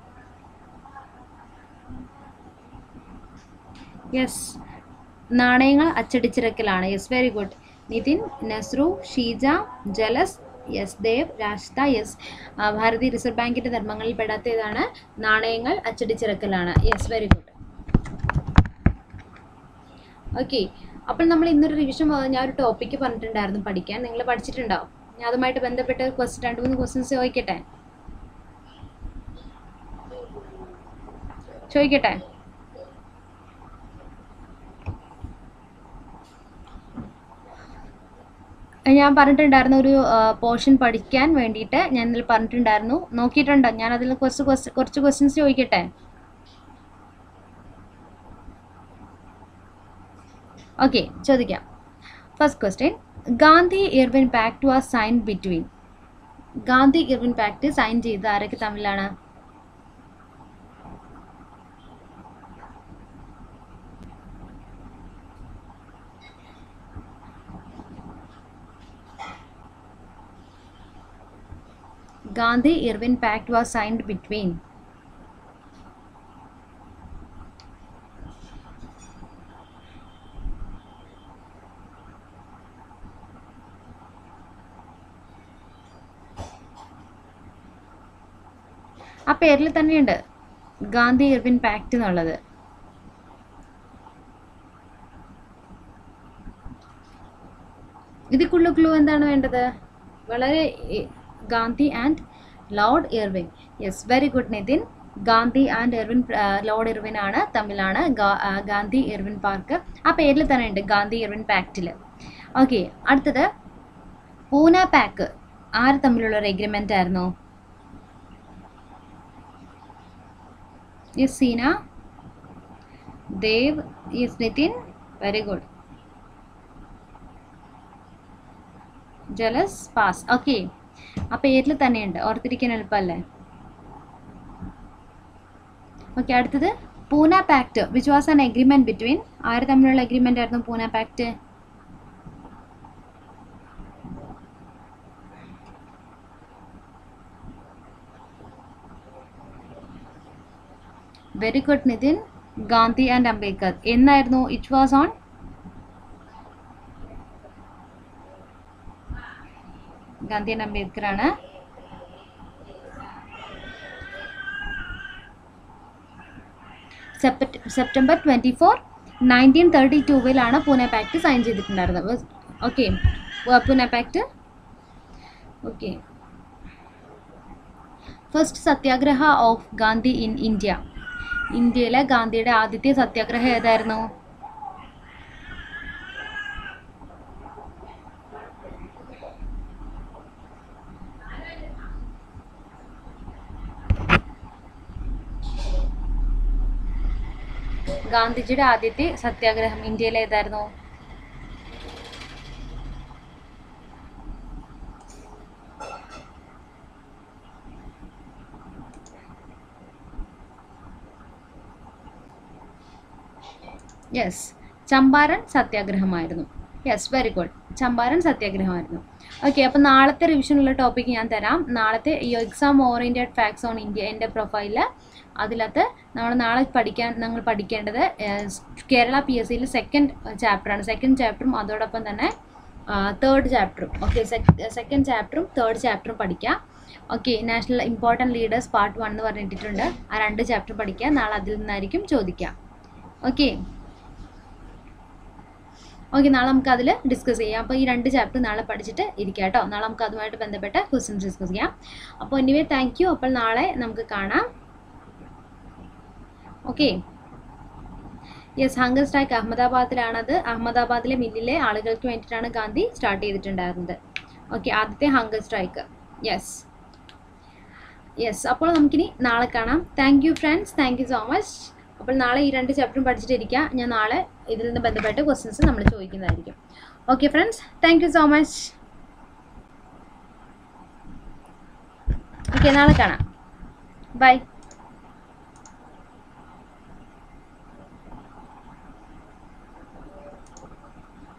യെസ് നാണയങ്ങൾ അച്ചടിച്ചിറക്കലാണ് yes very good Nithin Nasru Sheeja Jalas yes Dev രാഷ്ത യെസ് ഭാരതീയ റിസർവ് ബാങ്കിന്റെ ധർമ്മങ്ങളിൽ പെടാത്ത ഏതാണ് നാണയങ്ങൾ അച്ചടിച്ചിറക്കലാണ് യെസ് വെരി ഗുഡ് ഓക്കെ അപ്പോൾ നമ്മൾ ഇന്നൊരു റിവിഷൻ ഞാൻ ഒരു ടോപ്പിക്ക് പറഞ്ഞിട്ടുണ്ടായിരുന്നു പഠിക്കാൻ നിങ്ങൾ പഠിച്ചിട്ടുണ്ടോ ഞാൻ അതുമായിട്ട് ബന്ധപ്പെട്ട് ക്വസ്റ്റ്യൻ രണ്ട് മൂന്ന് ക്വസ്റ്റ്യൻസ് ചോദിക്കട്ടെ ചോദിക്കട്ടെ ഞാൻ പറഞ്ഞിട്ടുണ്ടായിരുന്നു ഒരു പോർഷൻ പഠിക്കാൻ വേണ്ടിയിട്ട് ഞാൻ ഇതിൽ പറഞ്ഞിട്ടുണ്ടായിരുന്നു നോക്കിയിട്ടുണ്ടോ ഞാൻ അതിൽ കുറച്ച് ക്വസ്റ്റ് കുറച്ച് ക്വസ്റ്റ്യൻസ് ചോദിക്കട്ടെ ഓക്കെ ചോദിക്കാം first question Gandhi Irwin pact was sign between Gandhi Irwin pact sign ചെയ്ത് ആരൊക്കെ തമ്മിലാണ് Gandhi Irwin Pact was signed between ആ പേരിൽ തന്നെയുണ്ട് ഗാന്ധി ഇർവിൻ പാക്ട് എന്നുള്ളത് ഇതിക്കുള്ള ക്ലൂ എന്താണ് വേണ്ടത് വളരെ Gandhi and Lord Irwin yes very good Nithin Gandhi and Irwin Lord Irwin ആണ് തമ്മിലാണ് ഗാന്ധി ഇർവിൻ പാർക്ക് ആ പേരിൽ തന്നെ ഉണ്ട് ഗാന്ധി ഇർവിൻ പാക്റ്റിൽ ഓക്കെ അടുത്തത് പൂന പാക്ക് ആര് തമ്മിലുള്ള ഒരു എഗ്രിമെൻ്റ് ആയിരുന്നു yes Seena Dev yes Nithin very good Jalas pass okay ആ പേരിൽ തന്നെയുണ്ട് ഓർത്തിരിക്കാൻ എളുപ്പമല്ലേ ഓക്കെ അടുത്തത് Poona pact which was an agreement between ആര് തമ്മിലുള്ള എഗ്രിമെന്റ് ആയിരുന്നു Poona pact very good Nithin Gandhi and Ambedkar എന്നായിരുന്നു it was on Gandhi and Ambedkar ആണ് September twenty four nineteen thirty ടൂവിലാണ് പൂനെ പാക്ട് സൈൻ ചെയ്തിട്ടുണ്ടായിരുന്നത് okay Pune pact okay first satyagraha of Gandhi in India ഇന്ത്യയിലെ ഗാന്ധിയുടെ ആദ്യത്തെ സത്യാഗ്രഹം ഏതായിരുന്നു ഗാന്ധിജിയുടെ ആദ്യത്തെ സത്യാഗ്രഹം ഇന്ത്യയിൽ ഏതായിരുന്നു യെസ് ചമ്പാരൻ സത്യാഗ്രഹമായിരുന്നു യെസ് വെരി ഗുഡ് ചമ്പാരൻ സത്യാഗ്രഹമായിരുന്നു ഓക്കെ അപ്പോൾ നാളത്തെ റിവിഷനുള്ള ടോപ്പിക്ക് ഞാൻ തരാം നാളത്തെ ഈ exam oriented facts on India എൻ്റെ പ്രൊഫൈലിൽ അതിലകത്ത് നമ്മൾ നാളെ പഠിക്കാൻ നിങ്ങൾ പഠിക്കേണ്ടത് കേരള പി എസ് സിയിൽ സെക്കൻഡ് ചാപ്റ്ററാണ് സെക്കൻഡ് ചാപ്റ്ററും അതോടൊപ്പം തന്നെ തേർഡ് ചാപ്റ്ററും ഓക്കെ സെക്കൻഡ് ചാപ്റ്ററും തേർഡ് ചാപ്റ്ററും പഠിക്കാം okay national important leaders part one എന്ന് പറഞ്ഞിട്ടുണ്ട് ആ രണ്ട് ചാപ്റ്റർ പഠിക്കുക നാളെ അതിൽ നിന്നായിരിക്കും ചോദിക്കുക ഓക്കെ ഓക്കെ നാളെ നമുക്ക് അതിൽ ഡിസ്കസ് ചെയ്യാം അപ്പോൾ ഈ രണ്ട് ചാപ്റ്റർ നാളെ പഠിച്ചിട്ട് ഇരിക്കാം കേട്ടോ നാളെ നമുക്ക് അതുമായിട്ട് ബന്ധപ്പെട്ട ക്വസ്റ്റ്യൻസ് ഡിസ്കസ് ചെയ്യാം അപ്പോൾ എനിവേ താങ്ക് യു അപ്പോൾ നാളെ നമുക്ക് കാണാം ഓക്കെ യെസ് ഹങ്കർ സ്ട്രൈക്ക് അഹമ്മദാബാദിലാണത് അഹമ്മദാബാദിലെ മില്ലിലെ ആളുകൾക്ക് വേണ്ടിയിട്ടാണ് ഗാന്ധി സ്റ്റാർട്ട് ചെയ്തിട്ടുണ്ടായിരുന്നത് ഓക്കെ ആദ്യത്തെ ഹങ്കർ സ്ട്രൈക്ക് യെസ് യെസ് അപ്പോൾ നമുക്കിനി നാളെ കാണാം thank you friends thank you so much അപ്പോൾ നാളെ ഈ രണ്ട് ചാപ്റ്ററും പഠിച്ചിട്ടിരിക്കുക ഞാൻ നാളെ ഇതിൽ നിന്ന് ബന്ധപ്പെട്ട് ക്വസ്റ്റ്യൻസ് നമ്മൾ ചോദിക്കുന്നതായിരിക്കും okay friends thank you so much okay നാളെ കാണാം ബൈ